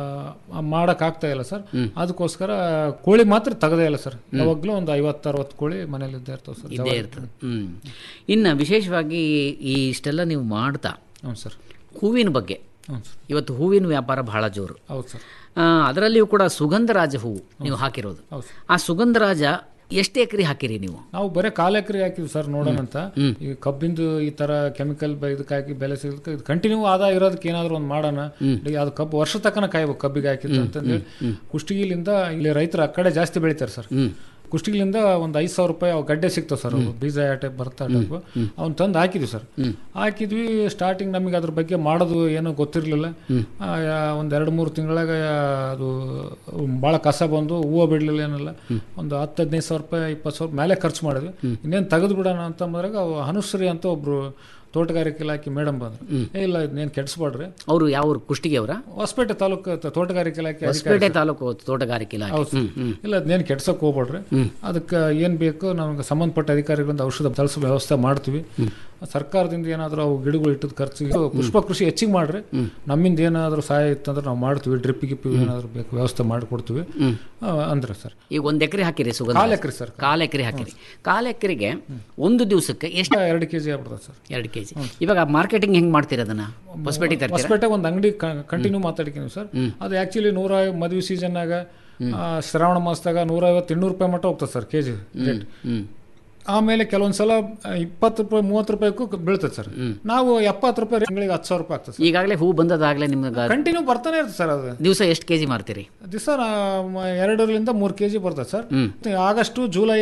ಆ, ಮಾಡಕ್ ಆಗ್ತಾ ಇಲ್ಲ ಸರ್ ಅದಕ್ಕೋಸ್ಕರ ಕೋಳಿ ಮಾತ್ರ ತೆಗದೇ ಇಲ್ಲ ಸರ್ ಯಾವಾಗ್ಲೂ ಒಂದು ಐವತ್ತು ಅರವತ್ತು ಕೋಳಿ ಮನೇಲಿ ಇದ್ದೇ ಇರ್ತಾವೆ ಸರ್ ಇದ್ದೇ ಜವಾರಿ ಇರ್ತದೆ ಹ್ಮ್ ಇನ್ನು ವಿಶೇಷವಾಗಿ ಈ ಇಷ್ಟೆಲ್ಲ ನೀವು ಮಾಡ್ತಾ ಹ್ಞೂ ಸರ್ ಹೂವಿನ ಬಗ್ಗೆ ಹ್ಞೂ ಸರ್ ಇವತ್ತು ಹೂವಿನ ವ್ಯಾಪಾರ ಬಹಳ ಜೋರು ಹೌದು ಸರ್ ಆ, ಅದರಲ್ಲಿಯೂ ಕೂಡ ಸುಗಂಧರಾಜ ಹೂವು ನೀವು ಹಾಕಿರೋದು ಹೌದು ಆ ಸುಗಂಧರಾಜ ಎಷ್ಟು ಎಕರೆ ಹಾಕಿರಿ ನೀವು ನಾವು ಬರೀ ಕಾಲು ಎಕರೆ ಹಾಕಿದ್ವಿ ಸರ್ ನೋಡೋಣ ಅಂತ ಈ ಕಬ್ಬಿಂದು ಈ ತರ ಕೆಮಿಕಲ್ ಇದಕ್ಕೆ ಹಾಕಿ ಬೆಲೆ ಸಿಗಕ್ಕೆ ಇದು ಕಂಟಿನ್ಯೂ ಆದಾಯ ಇರೋದಕ್ಕೆ ಏನಾದ್ರು ಒಂದು ಮಾಡೋಣ ಈಗ ಅದು ಕಬ್ಬು ವರ್ಷ ತಕ್ಕನ ಕಾಯ್ಬೇಕು ಕಬ್ಬಿಗೆ ಹಾಕಿದ್ದು ಅಂತಂದೇಳಿ ಕುಷ್ಟಗಿಲಿಂದ ಇಲ್ಲಿ ರೈತರು ಆ ಕಡೆ ಜಾಸ್ತಿ ಬೆಳಿತಾರೆ ಸರ್ ಕುಷ್ಟಗಿಲಿಂದ ಒಂದು ಐದು ಸಾವಿರ ರೂಪಾಯಿ ಅವು ಗಡ್ಡೆ ಸಿಗ್ತಾವೆ ಸರ್ ಅವು ಬೀಜ ಯಾವ ಟೈಪ್ ಬರ್ತಾ ಟೈಪ್ ಅವ್ನು ತಂದು ಹಾಕಿದ್ವಿ ಸರ್ ಹಾಕಿದ್ವಿ ಸ್ಟಾರ್ಟಿಂಗ್ ನಮಗೆ ಅದ್ರ ಬಗ್ಗೆ ಮಾಡೋದು ಏನೂ ಗೊತ್ತಿರಲಿಲ್ಲ ಒಂದು ಎರಡು ಮೂರು ತಿಂಗಳಾಗ ಅದು ಭಾಳ ಕಸ ಬಂದು ಹೂವು ಬಿಡಲಿಲ್ಲ ಏನಿಲ್ಲ ಒಂದು ಹತ್ತು ಹದಿನೈದು ಸಾವಿರ ರೂಪಾಯಿ ಇಪ್ಪತ್ತು ಸಾವಿರ ಮೇಲೆ ಖರ್ಚು ಮಾಡಿದ್ವಿ ಇನ್ನೇನು ತೆಗೆದು ಬಿಡೋಣ ಅಂತ ಅಂದಾಗ ಅವು ಹನುಶ್ರೀ ಅಂತ ಒಬ್ರು ತೋಟಗಾರಿಕೆ ಇಲಾಖೆ ಮೇಡಮ್ ಬಂದ್ರು ಏ ಇಲ್ಲ ಇದನ್ನೇನು ಕೆಡಿಸ್ಬೇಡ್ರಿ ಅವರು ಯಾವ ಊರು ಕುಷ್ಟಗಿ ಅವರ ಹೊಸಪೇಟೆ ತಾಲೂಕು ತ- ತೋಟಗಾರಿಕೆ ಇಲಾಖೆ ಅಧಿಕಾರಿ ಹೊಸಪೇಟೆ ತಾಲೂಕು ತೋಟಗಾರಿಕೆ ಇಲಾಖೆ ಹೌದು ಸರ್. ಇಲ್ಲ ಅದನ್ನೇನು ಕೆಡ್ಸಕ್ ಹೋಗ್ಬೇಡ್ರಿ ಅದಕ್ಕೆ ಏನ್ ಬೇಕು ನಮ್ಗೆ ಸಂಬಂಧಪಟ್ಟ ಅಧಿಕಾರಿಗಳಿಂದ ಔಷಧ ತರಿಸೋ ವ್ಯವಸ್ಥೆ ಮಾಡ್ತೀವಿ ಸರ್ಕಾರದಿಂದ ಏನಾದರೂ ಅವು ಗಿಡಗಳು ಇಟ್ಟದ ಖರ್ಚಿಗೆ ಪುಷ್ಪ ಕೃಷಿ ಹೆಚ್ಚಿಗೆ ಮಾಡ್ರಿ ನಮ್ಮಿಂದ ಏನಾದರೂ ಸಹಾಯ ಇತ್ತಂದ್ರೆ ನಾವು ಮಾಡ್ತೀವಿ ಡ್ರಿಪ್ ಗಿಪ್ ಏನಾದರೂ ಬೇಕು ವ್ಯವಸ್ಥೆ ಮಾಡಿಕೊಡ್ತೀವಿ ಆ, ಅಂದ್ರೆ ಸರ್ ಈಗ ಒಂದ್ ಎಕರೆ ಹಾಕಿರಿ ಸುಗಂಧ ಕಾಲ್ ಎಕ್ರೆ ಸರ್. ಕಾಲ್ ಎಕರೆ ಹಾಕಿರಿ ಕಾಲ್ ಎಕರೆಗೆ ಒಂದು ದಿವಸಕ್ಕೆ ಎಷ್ಟು ಎರಡು ಕೆಜಿ ಆಗ್ಬಿಡ್ತದೆ ಸರ್ ಎರಡು ಕೆಜಿ ಇವಾಗ ಮಾರ್ಕೆಟಿಂಗ್ ಹೆಂಗ್ ಮಾಡ್ತೀರ ಅದನ್ನ ಹೊಸಪೇಟೆ ತರ್ತೀರಾ ಹೊಸಪೇಟೆ ಒಂದು ಅಂಗಡಿ ಕಂಟಿನ್ಯೂ ಮಾತಾಡ್ತೀನಿ ಸರ್ ಅದು ಆಕ್ಚುಲಿ ನೂರ ಮದುವೆ ಸೀಸನ್ನಾಗ ಶ್ರಾವಣ ಮಾಸದಾಗ ನೂರೈವತ್ತು ಇನ್ನೂರು ರೂಪಾಯಿ ಮಟ್ಟ ಹೋಗ್ತದೆ ಸರ್ ಕೆ ಜಿ ರೇಟ್ ಆಮೇಲೆ ಕೆಲವೊಂದು ಸಲ ಇಪ್ಪತ್ತು ರೂಪಾಯಿ ಮೂವತ್ತು ರೂಪಾಯಿಗೂ ಬೀಳ್ತದೆ ಸರ್ ನಾವು ಎಪ್ಪತ್ತು ರೂಪಾಯಿ ತಿಂಗಳಿಗೆ ಹತ್ತು ಸಾವಿರ ರೂಪಾಯಿ ಆಗ್ತದೆ ಈಗಾಗಲೇ ಹೂ ಬಂದದಾಗ್ಲೇ ನಿಮ್ಗೆ ಕಂಟಿನ್ಯೂ ಬರ್ತಾನೆ ಇರ್ತದೆ ಸರ್ ಅದು ದಿವಸ ಎಷ್ಟು ಕೆಜಿ ಮಾರ್ತೀರಿ ದಿವಸ ಎರಡರಿಂದ ಮೂರು ಕೆ ಜಿ ಬರ್ತದೆ ಸರ್ ಮತ್ತೆ ಆಗಸ್ಟು ಜುಲೈ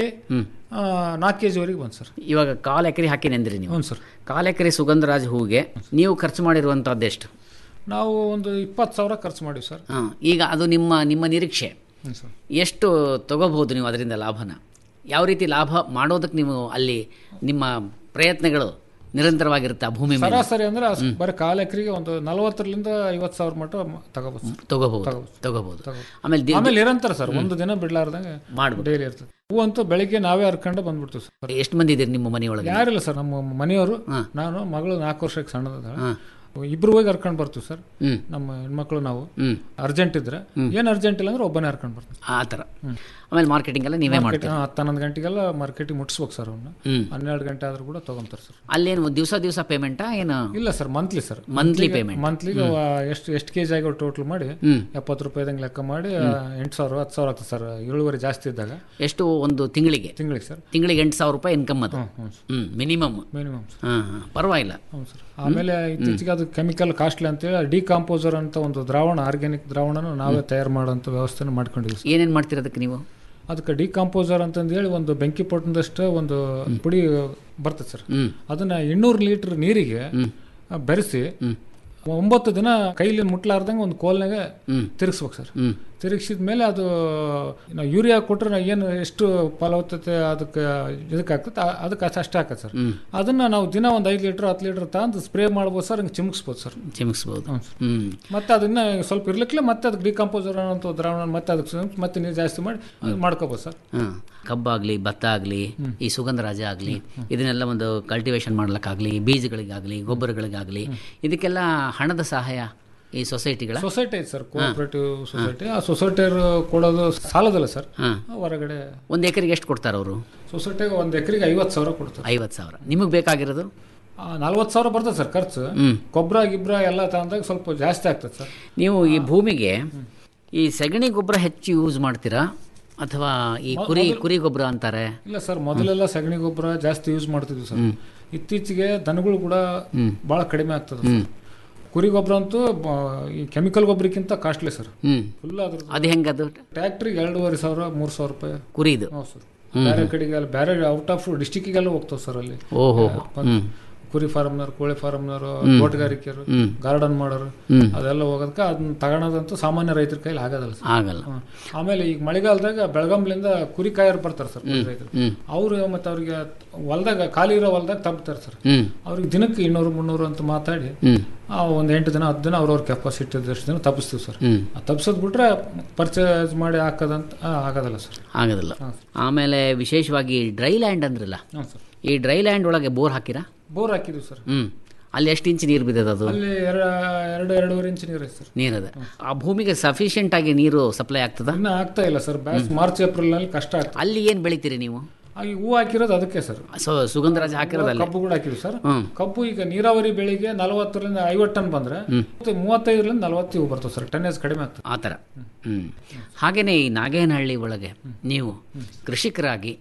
ನಾಲ್ಕು ಕೆ ಜಿವರೆಗೆ ಬಂತು ಸರ್ ಇವಾಗ ಕಾಲ್ ಎಕರೆ ಹಾಕಿನಿ ಅಂದ್ರಿ ನೀವು ಹ್ಞೂ ಸರ್ ಕಾಲ್ ಎಕರೆ ಸುಗಂಧರಾಜ್ ಹೂಗೆ ನೀವು ಖರ್ಚು ಮಾಡಿರುವಂತದ್ದು ಎಷ್ಟು ನಾವು ಒಂದು ಇಪ್ಪತ್ತು ಸಾವಿರ ಖರ್ಚು ಮಾಡಿವಿ ಸರ್ ಹಾ, ಈಗ ಅದು ನಿಮ್ಮ ನಿಮ್ಮ ನಿರೀಕ್ಷೆ ಹ್ಞೂ ಸರ್ ಎಷ್ಟು ತಗೋಬಹುದು ನೀವು ಅದರಿಂದ ಲಾಭನ ಯಾವ ರೀತಿ ಲಾಭ ಮಾಡೋದಕ್ಕೆ ನೀವು ಅಲ್ಲಿ ನಿಮ್ಮ ಪ್ರಯತ್ನಗಳು ನಿರಂತರವಾಗಿರುತ್ತೆ ಆ ಭೂಮಿ ಮೇಲೆ ಸರಾಸರಿ ಅಂದ್ರೆ ಅಷ್ಟ್ ಬರೀ ಕಾಲ ಎಕರೆಗೆ ಒಂದು ನಲವತ್ತರಿಂದ ಐವತ್ತು ಸಾವಿರ ಮಟ್ಟ ತಗೋಬೋದು ಸರ್ ತಗೋಬಹುದು ತಗೋಬೋದು. ತಗೋಬಹುದು ತಗೋಬೋದು. ಆಮೇಲೆ ದಿ- ಆಮೇಲೆ ನಿರಂತರ ಸರ್ ಒಂದು ದಿನ ಬಿಡ್ಲಾರ್ದಂಗೆ ಮಾಡ್ಬೋದು. ಡೈಲಿ ಇರ್ತದೆ ಹೂ ಅಂತೂ ಬೆಳಿಗ್ಗೆ ನಾವೇ ಹರ್ಕೊಂಡು ಬಂದ್ಬಿಡ್ತೀವಿ ಸರ್ ಎಷ್ಟು ಮಂದಿ ಇದ್ದೀರಿ ನಿಮ್ಮ ಮನೆಯೊಳಗೆ ಯಾರಿಲ್ಲ ಸರ್ ನಮ್ಮ ಮನೆಯವರು ನಾನು ಮಗಳು ನಾಲ್ಕು ವರ್ಷಕ್ಕೆ ಸಣ್ಣದ ಹಾ. ಇಬ್ರು ಹೋಗಿ ಹರ್ಕೊಂಡು ಬರ್ತೀವಿ ಸರ್ ಹ್ಮ್. ನಮ್ಮ ಹೆಣ್ಮಕ್ಳು ನಾವು ಹ್ಮ್. ಅರ್ಜೆಂಟ್ ಇದ್ರೆ ಏನ್ ಅರ್ಜೆಂಟ್ ಇಲ್ಲ ಅಂದ್ರೆ ಒಬ್ಬನೇ ಹರ್ಕೊಂಡು ಬರ್ತೀವಿ ಆ ಥರ ಆಮೇಲೆ ಮಾರ್ಕೆಟಿಂಗ್ ಎಲ್ಲ ನೀವೇ ಮಾಡ್ತೀರಿ ಹತ್ತು ಹನ್ನೊಂದು ಗಂಟೆಗೆಲ್ಲ ಮಾರ್ಕೆಟಿಗೆ ಮುಟ್ಟಿಸ್ಬೇಕು ಸರ್ ಅವನ್ನ ಹ್ಮ್. ಹನ್ನೆರಡು ಗಂಟೆ ಆದ್ರೂ ಕೂಡ ತಗೊಂತಾರೆ ಸರ್ ಅಲ್ಲೇನು ದಿವಸ ದಿವಸ ಪೇಮೆಂಟಾ ಏನು ಇಲ್ಲ sir monthly sir Monthly payment. ಮಂತ್ಲಿಗೆ ಎಷ್ಟು ಎಷ್ಟು ಕೆ ಜಿ ಆಗೋ ಟೋಟಲ್ ಮಾಡಿ ಹ್ಮ್. ಎಪ್ಪತ್ತು ರೂಪಾಯಿದಂಗೆ ಲೆಕ್ಕ ಮಾಡಿ ಎಂಟು ಸಾವಿರ ಹತ್ತು ಸಾವಿರ ಆಗ್ತದೆ ಸರ್ ಇಳುವರಿ ಜಾಸ್ತಿ ಇದ್ದಾಗ ಎಷ್ಟು ಒಂದು ತಿಂಗಳಿಗೆ ತಿಂಗಳಿಗೆ ಸರ್ ತಿಂಗಳಿಗೆ ಎಂಟು ಸಾವಿರ ರೂಪಾಯಿ ಇನ್ಕಮ್ ಅದು ಹ್ಞೂ ಹ್ಮ್ ಮಿನಿಮಮ್ ಮಿನಿಮಮ್ ಸರ್ ಹಾಂ ಹಾಂ ಪರವಾಗಿಲ್ಲ ಹ್ಞೂ ಸರ್ ಆಮೇಲೆ ಇತ್ತೀಚೆಗೆ ಅದು ಕೆಮಿಕಲ್ ಕಾಸ್ಟ್ಲಿ ಅಂತೇಳಿ ಡಿಕಾಂಪೋಸರ್ ಅಂತ ಒಂದು ದ್ರಾವಣ ಆರ್ಗ್ಯಾನಿಕ್ ದ್ರಾವಣನ ನಾವೇ ತಯಾರು ಮಾಡೋಂಥ ವ್ಯವಸ್ಥೆನ ಮಾಡ್ಕೊಂಡಿದ್ದೀವಿ ಸರ್ ಏನೇನು ಮಾಡ್ತಿರೋದಕ್ಕೆ ನೀವು ಅದಕ್ಕೆ ಡಿಕಾಂಪೋಸರ್ ಅಂತಂದೇಳಿ ಒಂದು ಬೆಂಕಿ ಪೊಟ್ಟದಷ್ಟು ಒಂದು ಪುಡಿ ಬರ್ತದೆ ಸರ್ ಹ್ಮ್. ಅದನ್ನ ಇನ್ನೂರು ಲೀಟರ್ ನೀರಿಗೆ ಬೆರೆಸಿ ಒಂಬತ್ತು ದಿನ ಕೈಲಿ ಮುಟ್ಲಾರ್ದಂಗೆ ಒಂದು ಕೋಲ್ನಾಗ ತಿರುಗಿಸ್ಬೇಕು ಸರ್ ತಿರುಗಿಸಿದ ಮೇಲೆ ಅದು ನಾವು ಯೂರಿಯಾ ಕೊಟ್ರೆ ನಾವು ಏನು ಎಷ್ಟು ಫಲವತ್ತತೆ ಅದಕ್ಕೆ ಇದಕ್ಕೆ ಆಗ್ತದೆ ಆ- ಅದಕ್ಕೆ ಅಷ್ಟು ಅಷ್ಟೇ ಹಾಕತ್ತೆ ಸರ್ ಅದನ್ನ ನಾವು ದಿನ ಒಂದು ಐದು ಲೀಟರ್ ಹತ್ತು ಲೀಟರ್ ತಂದು ಸ್ಪ್ರೇ ಮಾಡ್ಬೋದು ಸರ್ ಹಂಗೆ ಚಿಮ್ಕಿಸ್ಬೋದು ಸರ್ ಚಿಮಿಕ್ಸ್ಬೋದು ಹ್ಞೂ ಸರ್ ಹ್ಮ್ ಮತ್ತೆ ಅದನ್ನ ಸ್ವಲ್ಪ ಇರ್ಲಿಕ್ಕೆ ಮತ್ತೆ ಅದಕ್ಕೆ ಡಿಕಾಂಪೋಸರ್ ಅನ್ನೋ ದ್ರಾವಣ ಮತ್ತೆ ಅದಕ್ಕೆ ಸೇರ್ಸಿ ಮತ್ತೆ ನೀರು ಜಾಸ್ತಿ ಮಾಡಿ ಅದು ಮಾಡ್ಕೋಬೋದು ಸರ್ ಹಾಂ ಕಬ್ಬಾಗಲಿ ಭತ್ತ ಆಗಲಿ ಈ ಸುಗಂಧರಾಜ ಆಗಲಿ ಇದನ್ನೆಲ್ಲ ಒಂದು ಕಲ್ಟಿವೇಶನ್ ಮಾಡ್ಲಿಕ್ಕಾಗಲಿ ಬೀಜಗಳಿಗಾಗಲಿ ಗೊಬ್ಬರಗಳಿಗಾಗಲಿ ಇದಕ್ಕೆಲ್ಲ ಹಣದ ಸಹಾಯ ಈ ಸೊಸೈಟಿಗಳ ಸೊಸೈಟಿ ಐತೆ ಸರ್ ಕೋಆಪರೇಟಿವ್ ಸೊಸೈಟಿ ಆ ಸೊಸೈಟಿಯವರು ಕೊಡೋದು ಸಾಲದಲ್ಲ ಸರ್ ಹಾಂ ಹೊರಗಡೆ ಒಂದು ಎಕರೆಗೆ ಎಷ್ಟು ಕೊಡ್ತಾರೆ ಅವರು ಸೊಸೈಟಿಗೆ ಒಂದು ಎಕರೆಗೆ ಐವತ್ತು ಸಾವಿರ ಕೊಡ್ತಾರೆ ಐವತ್ತು ಸಾವಿರ ನಿಮಗೆ ಬೇಕಾಗಿರೋದು ನಲ್ವತ್ತು ಸಾವಿರ ಬರ್ತದೆ ಸರ್ ಖರ್ಚು ಹ್ಮ್. ಗೊಬ್ಬರ ಗಿಬ್ಬರ ಎಲ್ಲ ತಗೊಂಡಾಗ ಸ್ವಲ್ಪ ಜಾಸ್ತಿ ಆಗ್ತದೆ ಸರ್ ನೀವು ಈ ಭೂಮಿಗೆ ಈ ಸಗಣಿ ಗೊಬ್ಬರ ಹೆಚ್ಚು ಯೂಸ್ ಮಾಡ್ತೀರಾ ಅಥವಾ ಈ ಕುರಿ ಕುರಿ ಗೊಬ್ಬರ ಅಂತಾರೆ ಇಲ್ಲ ಸರ್ ಮೊದಲೆಲ್ಲ ಸಗಣಿ ಗೊಬ್ಬರ ಜಾಸ್ತಿ ಯೂಸ್ ಮಾಡ್ತಿದ್ವಿ ಸರ್ ಇತ್ತೀಚೆಗೆ ದನಗಳು ಕೂಡ ಭಾಳ ಕಡಿಮೆ ಆಗ್ತದೆ ಸರ್. ಕುರಿ ಗೊಬ್ಬರ ಅಂತೂ ಬ- ಈ ಕೆಮಿಕಲ್ ಗೊಬ್ಬರಕ್ಕಿಂತ ಕಾಸ್ಟ್ಲಿ ಸರ್ ಹ್ಮ್ ಫುಲ್ ಅದ್ರ ಅದು ಹೆಂಗದು ಟ್ಯಾಕ್ಟ್ರಿಗೆ ಎರಡೂವರೆ ಸಾವಿರ ಮೂರು ಸಾವಿರ ರೂಪಾಯಿ ಕುರಿದು ಹೌದು ಸರ್ ಬೇರೆ ಕಡೆಗೆಲ್ಲ ಬೇರೆ ಔಟ್ ಆಫ್ ಡಿಸ್ಟಿಕ್ಗೆಲ್ಲ ಹೋಗ್ತಾವೆ ಸರ್ ಅಲ್ಲಿ ಓಹೋ ಬಂದು ಕುರಿ ಫಾರ್ಮ್ನವ್ರು ಕೋಳಿ ಫಾರ್ಮ್ನವರು ತೋಟಗಾರಿಕೆಯರು ಗಾರ್ಡನ್ ಮಾಡೋರು ಅದೆಲ್ಲ ಹೋಗೋದಕ್ಕೆ ಅದನ್ನ ತಗೊಳೋದಂತೂ ಸಾಮಾನ್ಯ ರೈತರ ಕೈಲಿ ಆಗೋದಲ್ಲ ಸರ್ ಆಗಲ್ಲ ಹ್ಮ್. ಆಮೇಲೆ ಈಗ ಮಳೆಗಾಲದಾಗ ಬೆಳಗಾಂಬ್ಲಿಂದ ಕುರಿ ಕಾಯರ್ ಬರ್ತಾರೆ ಸರ್ ಕುರಿ ರೈತರು ಅವರು ಮತ್ತೆ ಅವ್ರಿಗೆ ಹೊಲ್ದಾಗ ಖಾಲಿ ಇರೋ ಹೊಲ್ದಾಗ ತಪ್ತಾರೆ ಸರ್ ಹ್ಮ್ ಅವ್ರಿಗೆ ದಿನಕ್ಕೆ ಇನ್ನೂರು ಮುನ್ನೂರು ಅಂತ ಮಾತಾಡಿ ಹ್ಮ್ ಆ ಒಂದು ಎಂಟು ದಿನ ಹತ್ತು ದಿನ ಅವ್ರವ್ರ ಕೆಪಾಸಿಟಿ ಇದ್ದಷ್ಟು ದಿನ ತಪ್ಪಿಸ್ತೀವಿ ಸರ್ ಹ್ಮ್ ಆ ತಪ್ಪಿಸೋದು ಬಿಟ್ರೆ ಪರ್ಚೇಸ್ ಮಾಡಿ ಹಾಕೋದಂತ ಆ, ಆಗೋದಿಲ್ಲ ಸರ್ ಆಗೋದಿಲ್ಲ ಆಮೇಲೆ ವಿಶೇಷವಾಗಿ ಡ್ರೈ ಲ್ಯಾಂಡ್ ಅಂದ್ರಲ್ಲ ಹಾಂ ಸರ್ ಈ ಡ್ರೈ ಲ್ಯಾಂಡ್ ಒಳಗೆ ಬೋರ್ ಹಾಕಿರಾ ಬೋರ್ ಹಾಕಿದ್ವಿ ಸರ್ ಹ್ಮ್ ಅಲ್ಲಿ ಎಷ್ಟು ಇಂಚ್ ನೀರು ಬಿದ್ದದ ಅದು ಅಲ್ಲಿ ಎರಡು ಎರಡು ಎರಡೂವರೆ ಇಂಚ್ ನೀರು ಐತೆ ಸರ್ ನೀರದ ಆ ಭೂಮಿಗೆ ಸಫಿಷಿಯೆಂಟ್ ಆಗಿ ನೀರು ಸಪ್ಲೈ ಆಗ್ತದ ಇನ್ನ ಆಗ್ತಾ ಇಲ್ಲ ಸರ್ ಬ್ಯಾಸ್ ಮಾರ್ಚ್ ಏಪ್ರಿಲ್ ನಲ್ಲಿ ಕಷ್ಟ ಆಗ್ತದೆ ಅಲ್ಲಿ ಏನ್ ಬೆಳಿತೀರಿ ನೀವು ಆ, ಈ ಹೂ ಹಾಕಿರೋದು ಅದಕ್ಕೆ ಸರ್ ಸೊ ಸುಗಂಧರಾಜ ಹಾಕಿರೋದಲ್ಲ ಕಬ್ಬು ಕೂಡ ಹಾಕಿದ್ವಿ ಸರ್ ಹ್ಮ್. ಕಬ್ಬು ಈಗ ನೀರಾವರಿ ಬೆಳೆಗೆ ನಲವತ್ತರಿಂದ ಐವತ್ತು ಟನ್ ಬಂದ್ರೆ ಮತ್ತೆ ಮೂವತ್ತೈದರಿಂದ ನಲವತ್ತು ಇವು ಬರ್ತವೆ ಸರ್ ಟನ್ನೇಜ್ ಕಡಿಮೆ ಆಗ್ತದೆ ಆ ಥರ ಹ್ಞೂ ಹಾಗೆಯೇ ಈ ನಾಗೇನಹಳ್ಳಿ ಒಳಗೆ ನೀವು ಕೃಷಿಕರಾಗಿ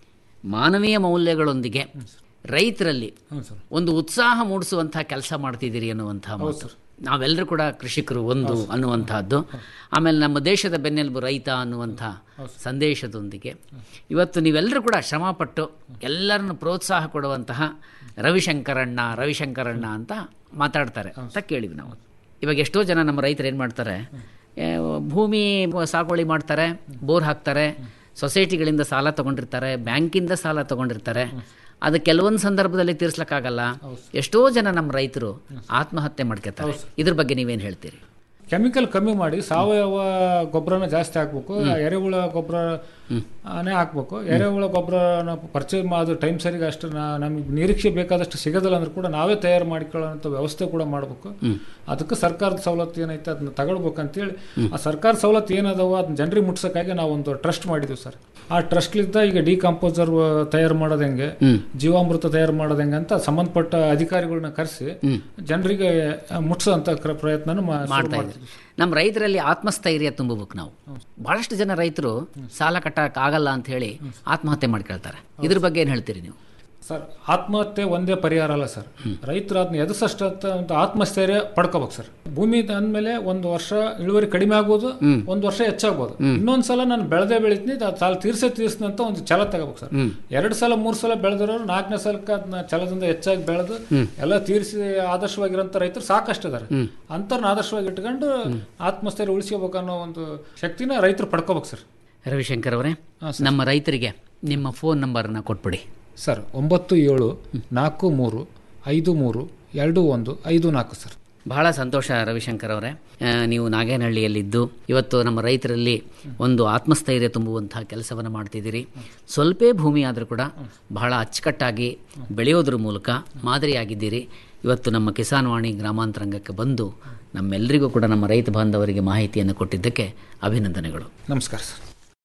ಮಾನವೀಯ ಮೌಲ್ಯಗಳೊಂದಿಗೆ ರೈತರಲ್ಲಿ ಹ್ಞೂ ಸರ್ ಒಂದು ಉತ್ಸಾಹ ಮೂಡಿಸುವಂತಹ ಕೆಲಸ ಮಾಡ್ತಿದ್ದೀರಿ ಅನ್ನುವಂತಹ ಮಾತು ನಾವೆಲ್ಲರೂ ಕೂಡ ಕೃಷಿಕರು ಒಂದು ಅನ್ನುವಂತಹದ್ದು ಆಮೇಲೆ ನಮ್ಮ ದೇಶದ ಬೆನ್ನೆಲುಬು ರೈತ ಅನ್ನುವಂಥ ಸಂದೇಶದೊಂದಿಗೆ ಇವತ್ತು ನೀವೆಲ್ಲರೂ ಕೂಡ ಶ್ರಮಪಟ್ಟು ಎಲ್ಲರನ್ನು ಪ್ರೋತ್ಸಾಹ ಕೊಡುವಂತಹ ರವಿಶಂಕರಣ್ಣ ರವಿಶಂಕರಣ್ಣ ಅಂತ ಮಾತಾಡ್ತಾರೆ ಅಂತ ಕೇಳಿವಿ ನಾವು ಇವಾಗ ಎಷ್ಟೋ ಜನ ನಮ್ಮ ರೈತರು ಏನು ಮಾಡ್ತಾರೆ ಏ, ಭೂಮಿ ಸಾಗುವಳಿ ಮಾಡ್ತಾರೆ ಬೋರ್ ಹಾಕ್ತಾರೆ ಸೊಸೈಟಿಗಳಿಂದ ಸಾಲ ತಗೊಂಡಿರ್ತಾರೆ ಬ್ಯಾಂಕಿಂದ ಸಾಲ ತಗೊಂಡಿರ್ತಾರೆ ಅದು ಕೆಲವೊಂದು ಸಂದರ್ಭದಲ್ಲಿ ತೀರ್ಸ್ಲಕ್ಕಾಗಲ್ಲ ಎಷ್ಟೋ ಜನ ನಮ್ಮ ರೈತರು ಆತ್ಮಹತ್ಯೆ ಮಾಡ್ಕೊತಾರೆ ಇದ್ರ ಬಗ್ಗೆ ನೀವೇನು ಹೇಳ್ತೀರಿ ಕೆಮಿಕಲ್ ಕಮ್ಮಿ ಮಾಡಿ ಸಾವಯವ ಗೊಬ್ಬರನ ಜಾಸ್ತಿ ಹಾಕ್ಬೇಕು ಎರೆಹುಳ ಗೊಬ್ಬರನೇ ಹಾಕ್ಬೇಕು ಎರೆಹುಳ ಗೊಬ್ಬರನ ಪರ್ಚೇಸ್ ಮಾಡೋದು ಟೈಮ್ ಸರಿಗೆ ಅಷ್ಟು ನಾ- ನಮ್ಗೆ ನಿರೀಕ್ಷೆ ಬೇಕಾದಷ್ಟು ಸಿಗೋದಿಲ್ಲ ಅಂದ್ರೆ ಕೂಡ ನಾವೇ ತಯಾರು ಮಾಡಿಕೊಳ್ಳೋಂಥ ವ್ಯವಸ್ಥೆ ಕೂಡ ಮಾಡಬೇಕು ಅದಕ್ಕೆ ಸರ್ಕಾರದ ಸವಲತ್ತು ಏನೈತೆ ಅದನ್ನ ತಗೊಳ್ಬೇಕಂತೇಳಿ ಆ ಸರ್ಕಾರ ಸವಲತ್ತು ಏನದವ ಅದನ್ನ ಜನರಿಗೆ ಮುಟ್ಸೋಕ್ಕಾಗಿ ನಾವು ಒಂದು ಟ್ರಸ್ಟ್ ಮಾಡಿದ್ವಿ ಸರ್ ಆ ಟ್ರಸ್ಟ್ಲಿಂದ ಈಗ ಡಿಕಂಪೋಸರ್ ತಯಾರು ಮಾಡೋದು ಹೆಂಗೆ ಜೀವಾಮೃತ ತಯಾರು ಮಾಡೋದು ಹೆಂಗೆ ಅಂತ ಸಂಬಂಧಪಟ್ಟ ಅಧಿಕಾರಿಗಳನ್ನ ಕರೆಸಿ ಜನರಿಗೆ ಮುಟ್ಸೋಂಥ ಕ್ರ- ಪ್ರಯತ್ನನೂ ಮಾ- ಶುರು ಮಾಡ್ತಾ ಮಾಡ್ತೀವಿ. ಇದ್ದೀವಿ ನಮ್ಮ ರೈತರಲ್ಲಿ ಆತ್ಮಸ್ಥೈರ್ಯ ತುಂಬಬೇಕು ನಾವು ಬಹಳಷ್ಟು ಜನ ರೈತರು ಸಾಲ ಕಟ್ಟಕ್ಕೆ ಆಗಲ್ಲ ಅಂತ ಹೇಳಿ ಆತ್ಮಹತ್ಯೆ ಮಾಡ್ಕೊಳ್ತಾರೆ ಇದ್ರ ಬಗ್ಗೆ ಏನು ಹೇಳ್ತೀರಿ ನೀವು ಸರ್ ಆತ್ಮಹತ್ಯೆ ಒಂದೇ ಪರಿಹಾರ ಅಲ್ಲ ಸರ್ ರೈತರು ಅದನ್ನ ಎದುರಿಸಷ್ಟ ಒಂದು ಆತ್ಮಸ್ಥೈರ್ಯ ಪಡ್ಕೋಬೇಕು ಸರ್ ಭೂಮಿ ಅಂದಮೇಲೆ ಒಂದು ವರ್ಷ ಇಳುವರಿ ಕಡಿಮೆ ಆಗ್ಬೋದು ಒಂದು ವರ್ಷ ಹೆಚ್ಚಾಗ್ಬೋದು ಇನ್ನೊಂದ್ಸಲ ನಾನು ಬೆಳೆದೇ ಬೆಳಿತೀನಿ ಅದು ಸಾಲ ತೀರ್ಸೇ ತೀರ್ಸ್ತೀನಿ ಅಂತ ಒಂದು ಛಲ ತಗೋಬೇಕು ಸರ್ ಎರಡು ಸಲ ಮೂರು ಸಲ ಬೆಳೆದಿರೋರು ನಾಲ್ಕನೇ ಸಲಕ್ಕೆ ಅದನ್ನ ಛಲದಿಂದ ಹೆಚ್ಚಾಗಿ ಬೆಳೆದು ಎಲ್ಲ ತೀರಿಸಿ ಆದರ್ಶವಾಗಿರೋಂಥ ರೈತರು ಸಾಕಷ್ಟು ಇದಾರೆ ಅಂಥವ್ರನ್ನ ಆದರ್ಶವಾಗಿ ಇಟ್ಕೊಂಡು ಆತ್ಮಸ್ಥೈರ್ಯ ಉಳಿಸ್ಕೋಬೇಕು ಅನ್ನೋ ಒಂದು ಶಕ್ತಿನ ರೈತರು ಪಡ್ಕೋಬೇಕು ಸರ್ ರವಿಶಂಕರ್ ಅವರೇ ನಮ್ಮ ರೈತರಿಗೆ ನಿಮ್ಮ ಫೋನ್ ನಂಬರನ್ನು ಕೊಟ್ಬಿಡಿ ಸರ್ ಒಂಬತ್ತು ಏಳು ನಾಲ್ಕು ಮೂರು ಐದು ಮೂರು ಎರಡು ಒಂದು ಐದು ನಾಲ್ಕು ಸರ್ ಬಹಳ ಸಂತೋಷ ರವಿಶಂಕರ್ ಅವರೇ ಆ, ನೀವು ನಾಗೇನಹಳ್ಳಿಯಲ್ಲಿದ್ದು ಇವತ್ತು ನಮ್ಮ ರೈತರಲ್ಲಿ ಒಂದು ಆತ್ಮಸ್ಥೈರ್ಯ ತುಂಬುವಂತಹ ಕೆಲಸವನ್ನು ಮಾಡ್ತಿದ್ದೀರಿ ಸ್ವಲ್ಪೇ ಭೂಮಿ ಆದರೂ ಕೂಡ ಬಹಳ ಅಚ್ಚುಕಟ್ಟಾಗಿ ಬೆಳೆಯೋದ್ರ ಮೂಲಕ ಮಾದರಿಯಾಗಿದ್ದೀರಿ ಇವತ್ತು ನಮ್ಮ ಕಿಸಾನ್ ವಾಣಿ ಗ್ರಾಮಾಂತರಂಗಕ್ಕೆ ಬಂದು ನಮ್ಮೆಲ್ಲರಿಗೂ ಕೂಡ ನಮ್ಮ ರೈತ ಬಾಂಧವರಿಗೆ ಮಾಹಿತಿಯನ್ನು ಕೊಟ್ಟಿದ್ದಕ್ಕೆ ಅಭಿನಂದನೆಗಳು ನಮಸ್ಕಾರ ಸರ್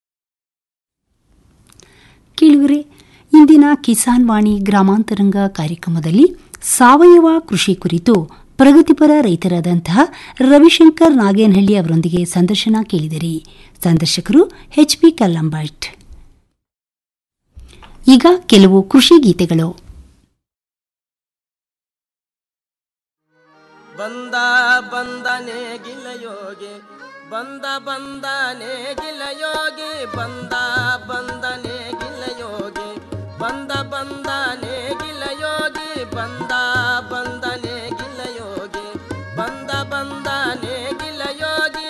ಕೇಳುಗರೆ ಇಂದಿನ ಕಿಸಾನ್ ವಾಣಿ ಗ್ರಾಮಾಂತರಂಗ ಕಾರ್ಯಕ್ರಮದಲ್ಲಿ ಸಾವಯವ ಕೃಷಿ ಕುರಿತು ಪ್ರಗತಿಪರ ರೈತರಾದಂತಹ ರವಿಶಂಕರ್ ನಾಗೇನಹಳ್ಳಿ ಅವರೊಂದಿಗೆ ಸಂದರ್ಶನ ಕೇಳಿದಿರಿ ಸಂದರ್ಶಕರು ಎಚ್ ಪಿ ಕಲ್ಲಂಬಟ್ ಈಗ ಕೆಲವು ಕೃಷಿ ಗೀತೆಗಳು ಬಂದ ಬಂದನೆ ಗಿಲಯೋಗಿ ಬಂದ ಬಂದನೆ ಗಿಲಯೋಗಿ ಬಂದ ಬಂದನೆ ಗಿಲಯೋಗಿ ಬಂದ ಬಂದನೆ ಗಿಲಯೋಗಿ ಬಂದ ಬಂದನೆ ಗಿಲಯೋಗಿ ಬಂದ ಬಂದನೆ ಗಿಲಯೋಗಿ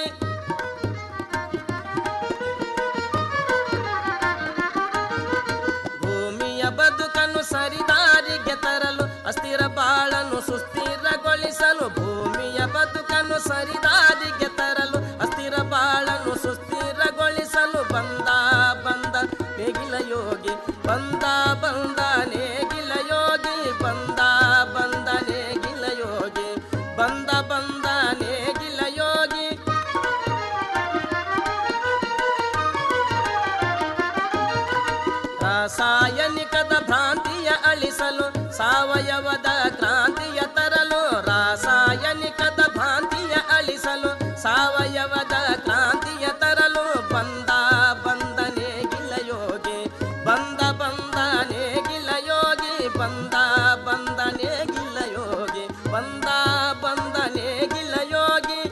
ಭೂಮಿಯ ಬದುಕನ್ನು ಸರಿದಾರಿಗೆ ತರಲು ಅಸ್ಥಿರ ಬಾಳನ್ನು ಸುಸ್ಥಿರಗೊಳಿಸಲು ಭೂಮಿಯ ಬದುಕನ್ನು ಸರಿದಾರಿಗೆ ತರಲು ಅಸ್ಥಿರ ಬಾಳನ್ನು ಸುಸ್ಥಿರಗೊಳಿಸಲು ಬಂದ ಬಂದ ನೇಗಿಲ ಯೋಗಿ ಬಂದ ಬಂದ ನೇಗಿಲ ಯೋಗಿ ಬಂದ ಬಂದ ನೇಗಿಲ ಯೋಗಿ ಬಂದ ಬಂದ ನೇಗಿಲ ಯೋಗಿ ರಾಸಾಯನಿಕದ ಭ್ರಾಂತಿಯ ಅಳಿಸಲು ಸಾವಯವದ ಕ್ರಾಂತಿಯ ತರಲು ರಾಸಾಯನಿಕದ ಭ್ರಾಂತಿಯ ಅಳಿಸಲು ಸಾವಯವದ ಕ್ರಾಂತಿಯ ತರಲು ಬಂದ ಬಂದನೆ ಗಿಲಯೋಗಿ ಬಂದ ಬಂದನೆ ಗಿಲಯೋಗಿ ಬಂದ ಬಂದನೆ ಗಿಲಯೋಗಿ ಬಂದ ಬಂದನೆ ಗಿಲಯೋಗಿ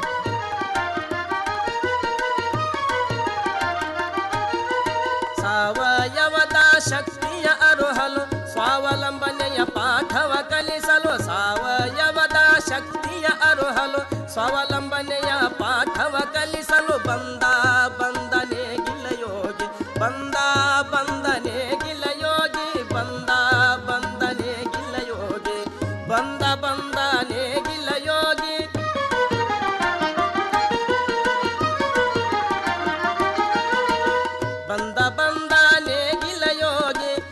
ಸಾವಯವದ ಶಕ್ತಿಯ ಅರುಹಲು ಸ್ವಾವಲಂಬನೆಯ ಪಾಠವ ಕಲಿಸಲು ಸಾವಯವದ ಶಕ್ತಿಯ ಅರುಹಲು ಸ್ವಾವಲಂಬನೆಯ ಪಾಠವ ಕಲಿಸಲು ಬಂದ ಬಂದನೆ ಗಿಲಯೋಗಿ ಬಂದ ಬಂದನೆ ಗಿಲಯೋಗಿ ಬಂದ ಬಂದನೆ ಗಿಲಯೋಗಿ ಬಂದ ಬಂದನೆ ಗಿಲಯೋಗಿ ಬಂದ ಬಂದ ನೇಗಿಲ ಯೋಗಿ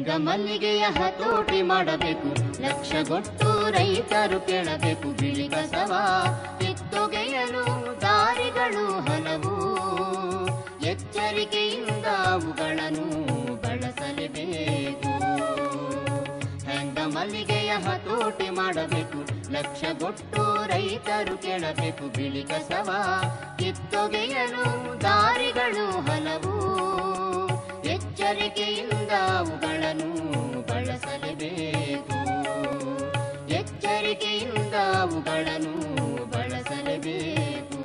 ಹೆಂಗ ಮಲ್ಲಿಗೆಯ ಹತೋಟಿ ಮಾಡಬೇಕು ಲಕ್ಷಗೊಟ್ಟು ರೈತರು ಕೇಳಬೇಕು ಬಿಳಿ ಕಸವ ಕಿತ್ತೊಗೆಯಲು ದಾರಿಗಳು ಹಲವು ಎಚ್ಚರಿಕೆಯಿಂದ ಅವುಗಳನ್ನು ಬಳಸಲೇಬೇಕು ಹೆಂಗ ಮಲ್ಲಿಗೆಯ ಹತೋಟಿ ಮಾಡಬೇಕು ಲಕ್ಷಗೊಟ್ಟು ರೈತರು ಕೇಳಬೇಕು ಬಿಳಿ ಕಸವ ಕಿತ್ತೊಗೆಯಲು ದಾರಿಗಳು ಹಲವು ಎಚ್ಚರಿಕೆಯಿಂದ ಅವುಗಳನ್ನು ಬಳಸಲೇಬೇಕು ಎಚ್ಚರಿಕೆಯಿಂದ ಅವುಗಳನ್ನು ಬಳಸಲೇಬೇಕು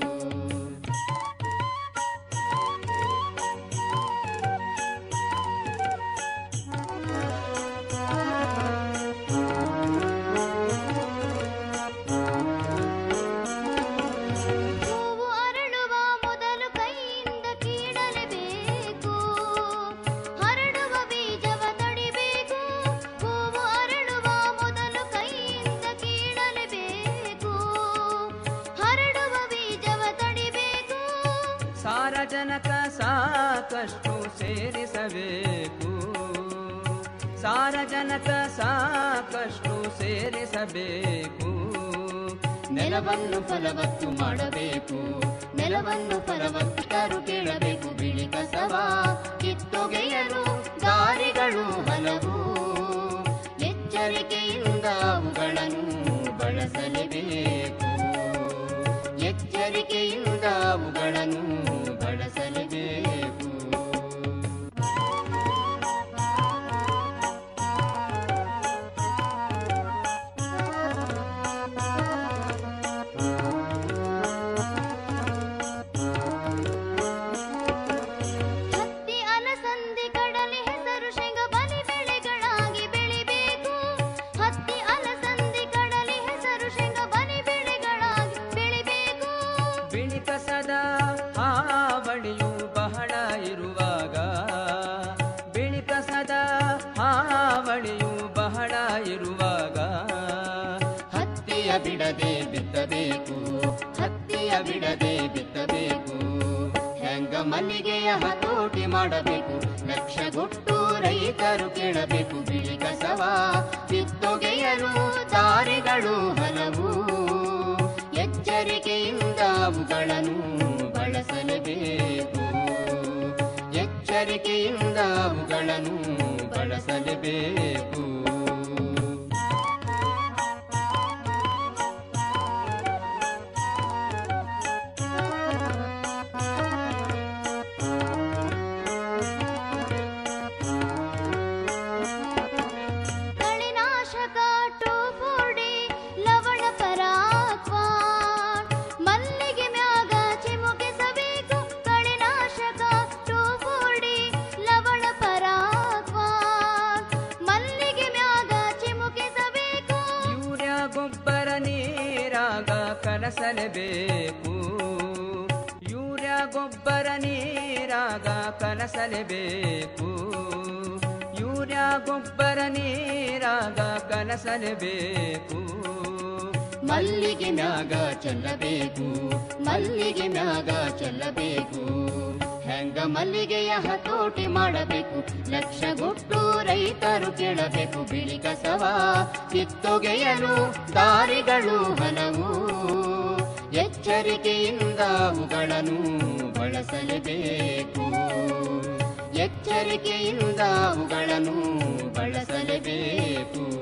ಹೂವು ಅರಳುವ ಮೊದಲು ಕೈಯಿಂದ ಕೀಳಲೇಬೇಕು ಹರಡುವ ಬೀಜವ ತಡಿಬೇಕು ಹೂವು ಅರಳುವ ಮೊದಲು ಕೈಯಿಂದ ಕೀಳಲೇಬೇಕು ಹರಡುವ ಬೀಜವ ತಡಿಬೇಕು ಸಾರಜನಕ ಸಾಕಷ್ಟು ಸೇರಿಸಬೇಕು ಸಾರಜನಕ ಸಾಕಷ್ಟು ಸೇರಿಸಬೇಕು ನೆಲವನ್ನು ಫಲವತ್ತು ಮಾಡಬೇಕು ನೆಲವನ್ನು ಫಲವತ್ತರು ಕೇಳಬೇಕು ಬಿಳಿ ಕಸವ ಕಿತ್ತೊಗೆಯಲು ದಾರಿಗಳು ಹಲವು ಎಚ್ಚರಿಕೆಯಿಂದ ಅವುಗಳನ್ನು ಬಳಸಲೇಬೇಕು ಎಚ್ಚರಿಕೆಯಿಂದ ಅವುಗಳನ್ನು ಬಳಸಲೇಬೇಕು ಹತ್ತಿ ಅಲಸಂದಿ ಕಡಲೆ ಹೆಸರು ಶೇಂಗ ಬಲಿ ಬೆಳೆಗಳಾಗಿ ಬೆಳಿಬೇಕು ಹತ್ತಿ ಅಲಸಂದಿ ಕಡಲೆ ಹೆಸರು ಶೇಂಗ ಬಲಿ ಬೆಳೆಗಳಾಗಿ ಬೆಳಿಬೇಕು ಬಿಳಿ ಕಸದ ಹಾವಳಿಯು ಬಹಳ ಇರುವಾಗ ಬಿಳಿ ಕಸದ ಹಾವಳಿಯು ಬಹಳ ಇರುವಾಗ ಹತ್ತಿಯ ಬಿಡದೆ ಬಿತ್ತಬೇಕು ಹತ್ತಿಯ ಬಿಡದೆ ಬಿತ್ತಬೇಕು ಹೆಂಗ ಮಲ್ಲಿಗೆಯ ಹತೋಟಿ ಮಾಡಬೇಕು ಲಕ್ಷಗೊಟ್ಟು ರೈತರು ಕೇಳಬೇಕು ಬಿಳಿ ಕಸವ ಕಿತ್ತೊಗೆಯಲು ದಾರಿಗಳು ಹಲವು ಎಚ್ಚರಿಕೆಯಿಂದ ಅವುಗಳನ್ನು ಬಳಸಲೇಬೇಕು ಎಚ್ಚರಿಕೆಯಿಂದ ಅವುಗಳನ್ನು ಬಳಸಲೇಬೇಕು ಕಳೆನಾಶಕ ಟೋಪೋಡಿ ಲವಣ ಪರಾಕ್ವಾ ಮಲ್ಲಿಗೆ ಮ್ಯಾಗ ಚಿಮುಕಿಸಬೇಕು ಕಳೆನಾಶಕ ಟೋಪೋಡಿ ಲವಣ ಪರಾಕ್ವಾ ಮಲ್ಲಿಗೆ ಮ್ಯಾಗ ಚಿಮುಕಿಸಬೇಕು ಯೂರಿಯಾ ಗೊಬ್ಬರ ನೀರಾಗ ಕಲಸಲೇಬೇಕು ಯೂರಿಯಾ ಗೊಬ್ಬರ ನೀರಾಗ ಕಲಸಲೇಬೇಕು ಯೂರಿಯಾ ಗೊಬ್ಬರ ನೀರಾಗ ಕಲಸಲೇಬೇಕು ಮಲ್ಲಿಗೆ ಮ್ಯಾಗ ಚೆಲ್ಲಬೇಕು ಮಲ್ಲಿಗೆ ಮ್ಯಾಗ ಚೆಲ್ಲಬೇಕು ಹೆಂಗ ಮಲ್ಲಿಗೆಯ ಹತೋಟಿ ಮಾಡಬೇಕು ಲಕ್ಷಗೊಟ್ಟು ರೈತರು ಕೇಳಬೇಕು ಬಿಳಿ ಕಸವ ಕಿತ್ತೊಗೆಯಲು ದಾರಿಗಳು ಹಲವು ಎಚ್ಚರಿಕೆಯಿಂದ ಅವುಗಳನ್ನು ಬಳಸಲೇಬೇಕು ಎಚ್ಚರಿಕೆಯಿಂದ ಅವುಗಳನ್ನು ಬಳಸಲೇಬೇಕು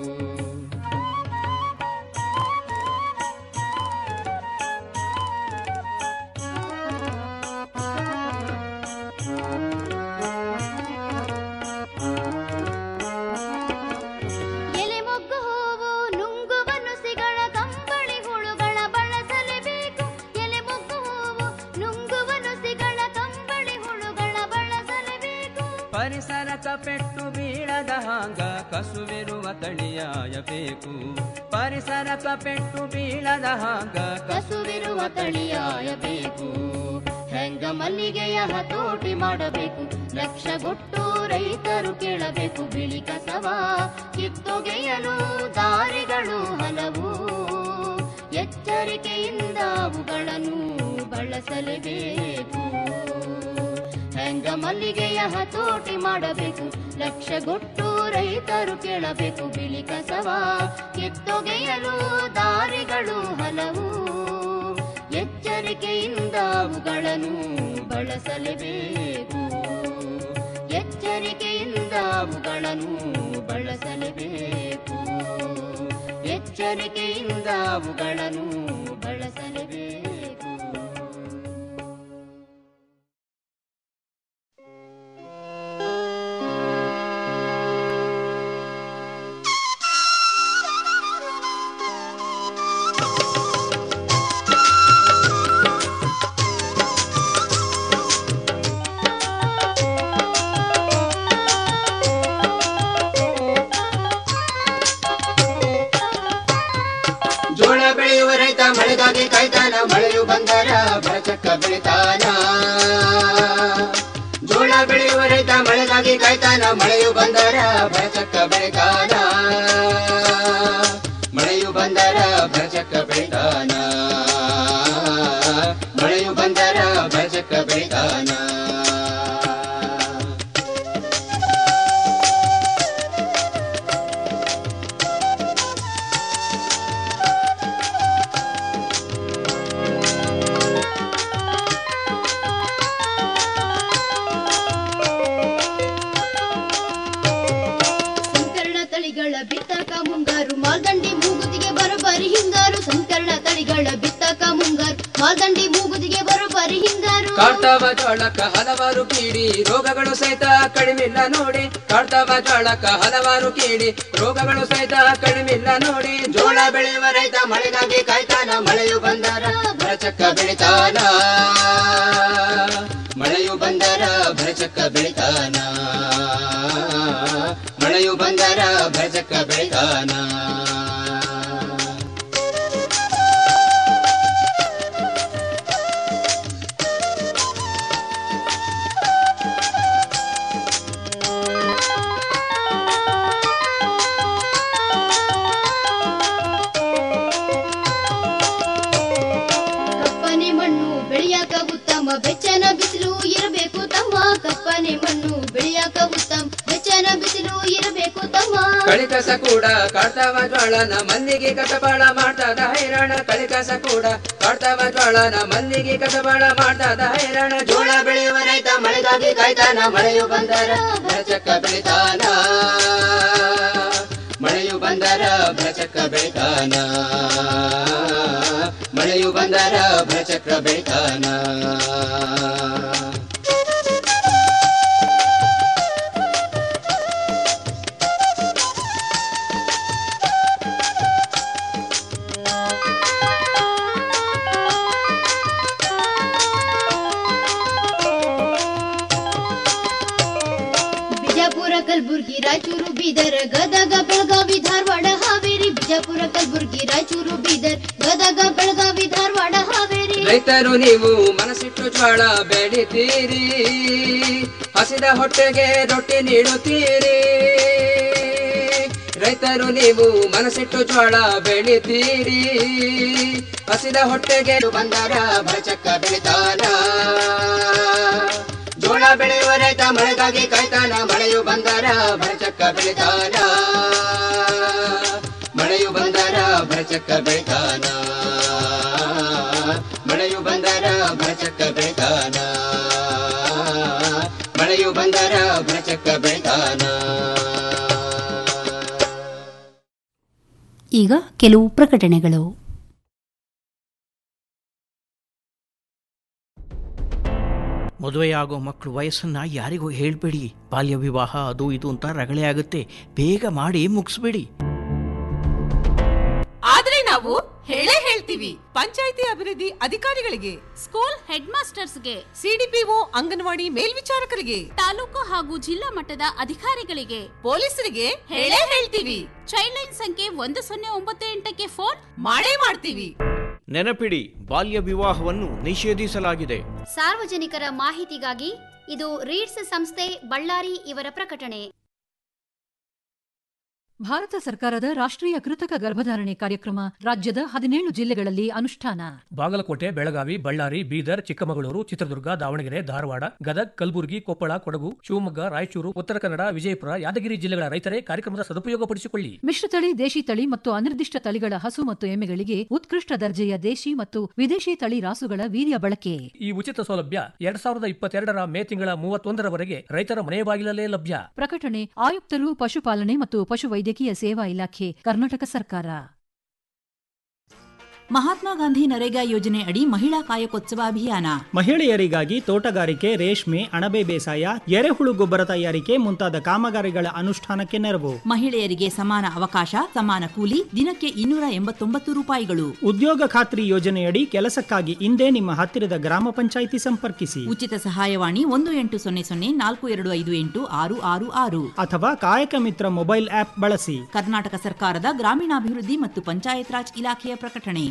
ಎಲೆ ಮೊಗ್ಗು ಹೂವು ನುಂಗುವ ನುಸಿಗಳ ಕಂಬಳಿ ಹುಳುಗಳ ಬಳಸಲೇಬೇಕು ಎಲೆ ಮೊಗ್ಗು ಹೂವು ನುಂಗುವ ನುಸಿಗಳ ಕಂಬಳಿ ಹುಳುಗಳ ಬಳಸಲೇಬೇಕು ಪರಿಸರಕ ಪೆಟ್ಟು ಬೀಳದ ಹಾಂಗ ಕಸುವಿರುವ ತಳಿಯಾಯಬೇಕು ಪರಿಸರಕ ಪೆಟ್ಟು ಬೀಳದ ಹಾಂಗ ಕಸುವಿರುವ ತಳಿಯಾಯಬೇಕು ಹೆಂಗ ಮಲ್ಲಿಗೆಯ ಹತೋಟಿ ಮಾಡಬೇಕು ಲಕ್ಷಗೊಟ್ಟು ರೈತರು ಕೇಳಬೇಕು ಬಿಳಿ ಕಸವ ಕಿತ್ತೊಗೆಯಲು ದಾರಿಗಳು ಹಲವು ಎಚ್ಚರಿಕೆಯಿಂದ ಅವುಗಳನ್ನು ಬಳಸಲೇಬೇಕು ಹೆಂಗ ಮಲ್ಲಿಗೆಯ ಹತೋಟಿ ಮಾಡಬೇಕು ಲಕ್ಷಗೊಟ್ಟು ರೈತರು ಕೇಳಬೇಕು ಬಿಳಿ ಕಸವ ಕಿತ್ತೊಗೆಯಲು ದಾರಿಗಳು ಹಲವು ಎಚ್ಚರಿಕೆಯಿಂದ ಅವುಗಳನ್ನು ಬಳಸಲೇಬೇಕು ಎಚ್ಚರಿಕೆಯಿಂದ ಅವುಗಳನ್ನು ಬಳಸಲೇಬೇಕು ಎಚ್ಚರಿಕೆಯಿಂದ ಅವುಗಳನ್ನು ಬಳಸಲೇಬೇಕು ಜೋಳ ಬೆಳೆಯುವ ರೈತ ಮಳೆಗಾಗಿ ಕಾಯ್ತಾನ ಮಳೆಯು ಬಂದರ ಬರಚಕ್ಕ ಬೆಳಿತಾನ ಜೋಳ ಬೆಳೆಯುವ ರೈತ ಮಳೆಗಾಗಿ ಕಾಯ್ತಾನ ಮಳೆಯು ಬಂದರ ಬರಚಕ್ಕ ಬೆಳಿತಾನ ಮಳೆಯು ಬಂದರ ಬರಚಕ್ಕ ಬೆಳಿತಾನ ಮಳೆಯು ಬಂದರ ಬರಚಕ್ಕ ಬೆಳಿತಾನ ಸಂಕರಣ ತಳಿಗಳ ಬಿತ್ತಕ ಮುಂಗಾರು ಮಾಲ್ದಂಡಿ ಮೂಗುದಿಗೆ ಬರೋಬ್ಬರಿ ಹಿಂಗಾರು ಸಂಕರಣ ತಳಿಗಳ ಬಿತ್ತಕ ಮುಂಗಾರು ಮಾಲ್ದಂಡಿ ಮೂಗುದಿಗೆ ಬರೋಬ್ಬರಿ ಹಿಂಗಾರು ಕಾಡ್ತಾವ ಜೋಳಕ್ಕ ಹಲವಾರು ಕೀಡಿ ರೋಗಗಳು ಸಹಿತ ಕಡಿಮಿಲ್ಲ ನೋಡಿ ಕಾಡ್ತಾವ ಜೋಳಕ್ಕ ಹಲವಾರು ಕೀಡಿ ರೋಗಗಳು ಸಹಿತ ಕಡಿಮಿಲ್ಲ ನೋಡಿ ಜೋಳ ಬೆಳೆಯುವ ರೈತ ಮಳೆಗಾಗಿ ಕಾಯ್ತಾನ ಮಳೆಯು ಬಂದರ ಭರಚಕ್ಕ ಬೆಳಿತಾನ ಮಳೆಯು ಬಂದರ ಭರಚಕ್ಕ ಬೆಳಿತಾನ ಮಳೆಯು ಬಂದರ ಭರಚಕ್ಕ ಬೆಳಿತಾನ ಕಪ್ಪನೆ ಮಣ್ಣು ಬೆಳೆಯಾಕ ಉತ್ತಮ ಬೆಚ್ಚನ ಬಿಸಿಲು ಇರಬೇಕು ತಮ್ಮ ಕಪ್ಪನೆ ಮಣ್ಣು ಬೆಳೆಯಾಕ ಉತ್ತಮ ಬೆಚ್ಚನ ಬಿಸಿಲು ಇರಬೇಕು ತಮ್ಮ ಕಳಿಕಸ ಕೂಡ ಕಾಡ್ತಾವ ಜ್ವಾಳನ ಮಲ್ಲಿಗೆ ಕಸಬಾಳ ಮಾಡ್ತದ ಹೈರಾಣ ಕಳಿಕಸ ಕೂಡ ಕಾಡ್ತಾವ ಜ್ವಾಳನ ಮಲ್ಲಿಗೆ ಕಸಬಾಳ ಮಾಡ್ತದ ಹೈರಾಣ ಜೋಳ ಬೆಳೆಯುವ ರೈತ ಮಳೆಗಾಗಿ ಕಾಯ್ತಾನ ಮಳೆಯು ಬಂದರ ಭರಚಕ್ಕ ಬೆಳಿತಾನ ಮಳೆಯು ಬಂದರ ಭರಚಕ್ಕ ಬೆಳಿತಾನ ಮಳೆಯು ಬಂದರ ಭರಚಕ್ರ ಬೆಳಿತಾನ ಬಿಜಾಪುರ ಕಲಬುರ್ಗಿ ರಾಯಚೂರು ಬೀದರ್ ಗದಗ ಬೆಳಗಾವಿ ಧಾರವಾಡ ಹಾವೇರಿ ಬಿಜಾಪುರ ಕಲಬುರ್ಗಿ ರಾಯಚೂರು ಬೀದರ್ ಗದಗ ಬೆಳಗಾವಿ ಧಾರವಾಡ ಹಾವೇರಿ ರೈತರು ನೀವು ಮನಸ್ಸಿಟ್ಟು ಜ್ವಾಳ ಬೆಳಿತೀರಿ ಹಸಿದ ಹೊಟ್ಟೆಗೆ ರೊಟ್ಟಿ ನೀಡುತ್ತೀರಿ ರೈತರು ನೀವು ಮನಸ್ಸಿಟ್ಟು ಜ್ವಾಳ ಬೆಳಿತೀರಿ ಹಸಿದ ಹೊಟ್ಟೆಗೆ ಬಂದರ ಭರಚಕ್ಕ ಬೆಳಿತಾನ ಜೋಳ ಬೆಳೆಯುವ ರೈತ ಮಳೆಗಾಗಿ ಕಾಯ್ತಾನ ಮಳೆಯು ಬಂದರ ಭರಚಕ್ಕ ಬೆಳಿತಾನ ಮಳೆಯು ಬಂದರ ಭರಚಕ್ಕ ಬೆಳಿತಾನ ಮಳೆಯು ಬಂದರ ಭರಚಕ್ಕ ಬೆಳಿತಾನ ಮಳೆಯು ಬಂದರ ಭರಚಕ್ಕ ಬೆಳಿತಾನ ಈಗ ಕೆಲವು ಪ್ರಕಟಣೆಗಳು ಮದುವೆಯಾಗೋ ಮಕ್ಕಳು ವಯಸ್ಸನ್ನ ಯಾರಿಗೂ ಹೇಳ್ಬೇಡಿ ಬಾಲ್ಯ ವಿವಾಹ ಅದು ಇದು ಅಂತ ರಗಳೆ ಆಗುತ್ತೆ ಬೇಗ ಮಾಡಿ ಮುಗಿಸ್ಬೇಡಿ ಆದ್ರೆ ನಾವು ಹೇಳೇ ಹೇಳ್ತೀವಿ ಪಂಚಾಯಿತಿ ಅಭಿವೃದ್ಧಿ ಅಧಿಕಾರಿಗಳಿಗೆ ಸ್ಕೂಲ್ ಹೆಡ್ ಮಾಸ್ಟರ್ಸ್ಗೆ ಸಿಡಿಪಿಒ ಅಂಗನವಾಡಿ ಮೇಲ್ವಿಚಾರಕರಿಗೆ ತಾಲೂಕು ಹಾಗೂ ಜಿಲ್ಲಾ ಮಟ್ಟದ ಅಧಿಕಾರಿಗಳಿಗೆ ಪೊಲೀಸರಿಗೆ ಹೇಳೇ ಹೇಳ್ತೀವಿ ಚೈಲ್ಡ್ ಲೈನ್ ಸಂಖ್ಯೆ ಒಂದು ಸೊನ್ನೆ ಒಂಬತ್ತು ಎಂಟಕ್ಕೆ ಫೋನ್ ಮಾಡೇ ಮಾಡ್ತೀವಿ ನೆನಪಿಡಿ ಬಾಲ್ಯ ವಿವಾಹವನ್ನು ನಿಷೇಧಿಸಲಾಗಿದೆ ಸಾರ್ವಜನಿಕರ ಮಾಹಿತಿಗಾಗಿ ಇದು ರೀಡ್ಸ್ ಸಂಸ್ಥೆ ಬಳ್ಳಾರಿ ಇವರ ಪ್ರಕಟಣೆ ಭಾರತ ಸರ್ಕಾರದ ರಾಷ್ಟ್ರೀಯ ಕೃತಕ ಗರ್ಭಧಾರಣೆ ಕಾರ್ಯಕ್ರಮ ರಾಜ್ಯದ ಹದಿನೇಳು ಜಿಲ್ಲೆಗಳಲ್ಲಿ ಅನುಷ್ಠಾನ ಬಾಗಲಕೋಟೆ ಬೆಳಗಾವಿ ಬಳ್ಳಾರಿ ಬೀದರ್ ಚಿಕ್ಕಮಗಳೂರು ಚಿತ್ರದುರ್ಗ ದಾವಣಗೆರೆ ಧಾರವಾಡ ಗದಗ್ ಕಲಬುರಗಿ ಕೊಪ್ಪಳ ಕೊಡಗು ಶಿವಮೊಗ್ಗ ರಾಯಚೂರು ಉತ್ತರ ಕನ್ನಡ ವಿಜಯಪುರ ಯಾದಗಿರಿ ಜಿಲ್ಲೆಗಳ ರೈತರೇ ಕಾರ್ಯಕ್ರಮದ ಸದುಪಯೋಗಪಡಿಸಿಕೊಳ್ಳಿ ಮಿಶ್ರತಳಿ ದೇಶಿ ತಳಿ ಮತ್ತು ಅನಿರ್ದಿಷ್ಟ ತಳಿಗಳ ಹಸು ಮತ್ತು ಎಮ್ಮೆಗಳಿಗೆ ಉತ್ಕೃಷ್ಟ ದರ್ಜೆಯ ದೇಶಿ ಮತ್ತು ವಿದೇಶಿ ತಳಿ ರಾಸುಗಳ ವೀರ್ಯ ಬಳಕೆ ಈ ಉಚಿತ ಸೌಲಭ್ಯ ಎರಡ್ ಸಾವಿರದ ಇಪ್ಪತ್ತೆರಡರ ಮೇ ತಿಂಗಳ ಮೂವತ್ತೊಂದರವರೆಗೆ ರೈತರ ಮನೆ ಬಾಗಿಲಲ್ಲೇ ಲಭ್ಯ ಪ್ರಕಟಣೆ ಆಯುಕ್ತರು ಪಶುಪಾಲನೆ ಮತ್ತು ಪಶುವೈದ್ಯಕೀಯ ಸೇವಾ ಇಲಾಖೆ ಕರ್ನಾಟಕ ಸರ್ಕಾರ ಮಹಾತ್ಮ ಗಾಂಧಿ ನರೇಗಾ ಯೋಜನೆ ಅಡಿ ಮಹಿಳಾ ಕಾಯಕೋತ್ಸವ ಅಭಿಯಾನ ಮಹಿಳೆಯರಿಗಾಗಿ ತೋಟಗಾರಿಕೆ ರೇಷ್ಮೆ ಅಣಬೆ ಬೇಸಾಯ ಎರೆಹುಳು ಗೊಬ್ಬರ ತಯಾರಿಕೆ ಮುಂತಾದ ಕಾಮಗಾರಿಗಳ ಅನುಷ್ಠಾನಕ್ಕೆ ನೆರವು ಮಹಿಳೆಯರಿಗೆ ಸಮಾನ ಅವಕಾಶ ಸಮಾನ ಕೂಲಿ ದಿನಕ್ಕೆ ಇನ್ನೂರ ಎಂಬತ್ತೊಂಬತ್ತು ರೂಪಾಯಿಗಳು ಉದ್ಯೋಗ ಖಾತ್ರಿ ಯೋಜನೆಯಡಿ ಕೆಲಸಕ್ಕಾಗಿ ಇಂದೇ ನಿಮ್ಮ ಹತ್ತಿರದ ಗ್ರಾಮ ಪಂಚಾಯಿತಿ ಸಂಪರ್ಕಿಸಿ ಉಚಿತ ಸಹಾಯವಾಣಿ ಒಂದು ಎಂಟು ಸೊನ್ನೆ ಸೊನ್ನೆ ನಾಲ್ಕು ಎರಡು ಐದು ಎಂಟು ಆರು ಆರು ಆರು ಅಥವಾ ಕಾಯಕ ಮಿತ್ರ ಮೊಬೈಲ್ ಆಪ್ ಬಳಸಿ ಕರ್ನಾಟಕ ಸರ್ಕಾರದ ಗ್ರಾಮೀಣಾಭಿವೃದ್ಧಿ ಮತ್ತು ಪಂಚಾಯತ್ ರಾಜ್ ಇಲಾಖೆಯ ಪ್ರಕಟಣೆ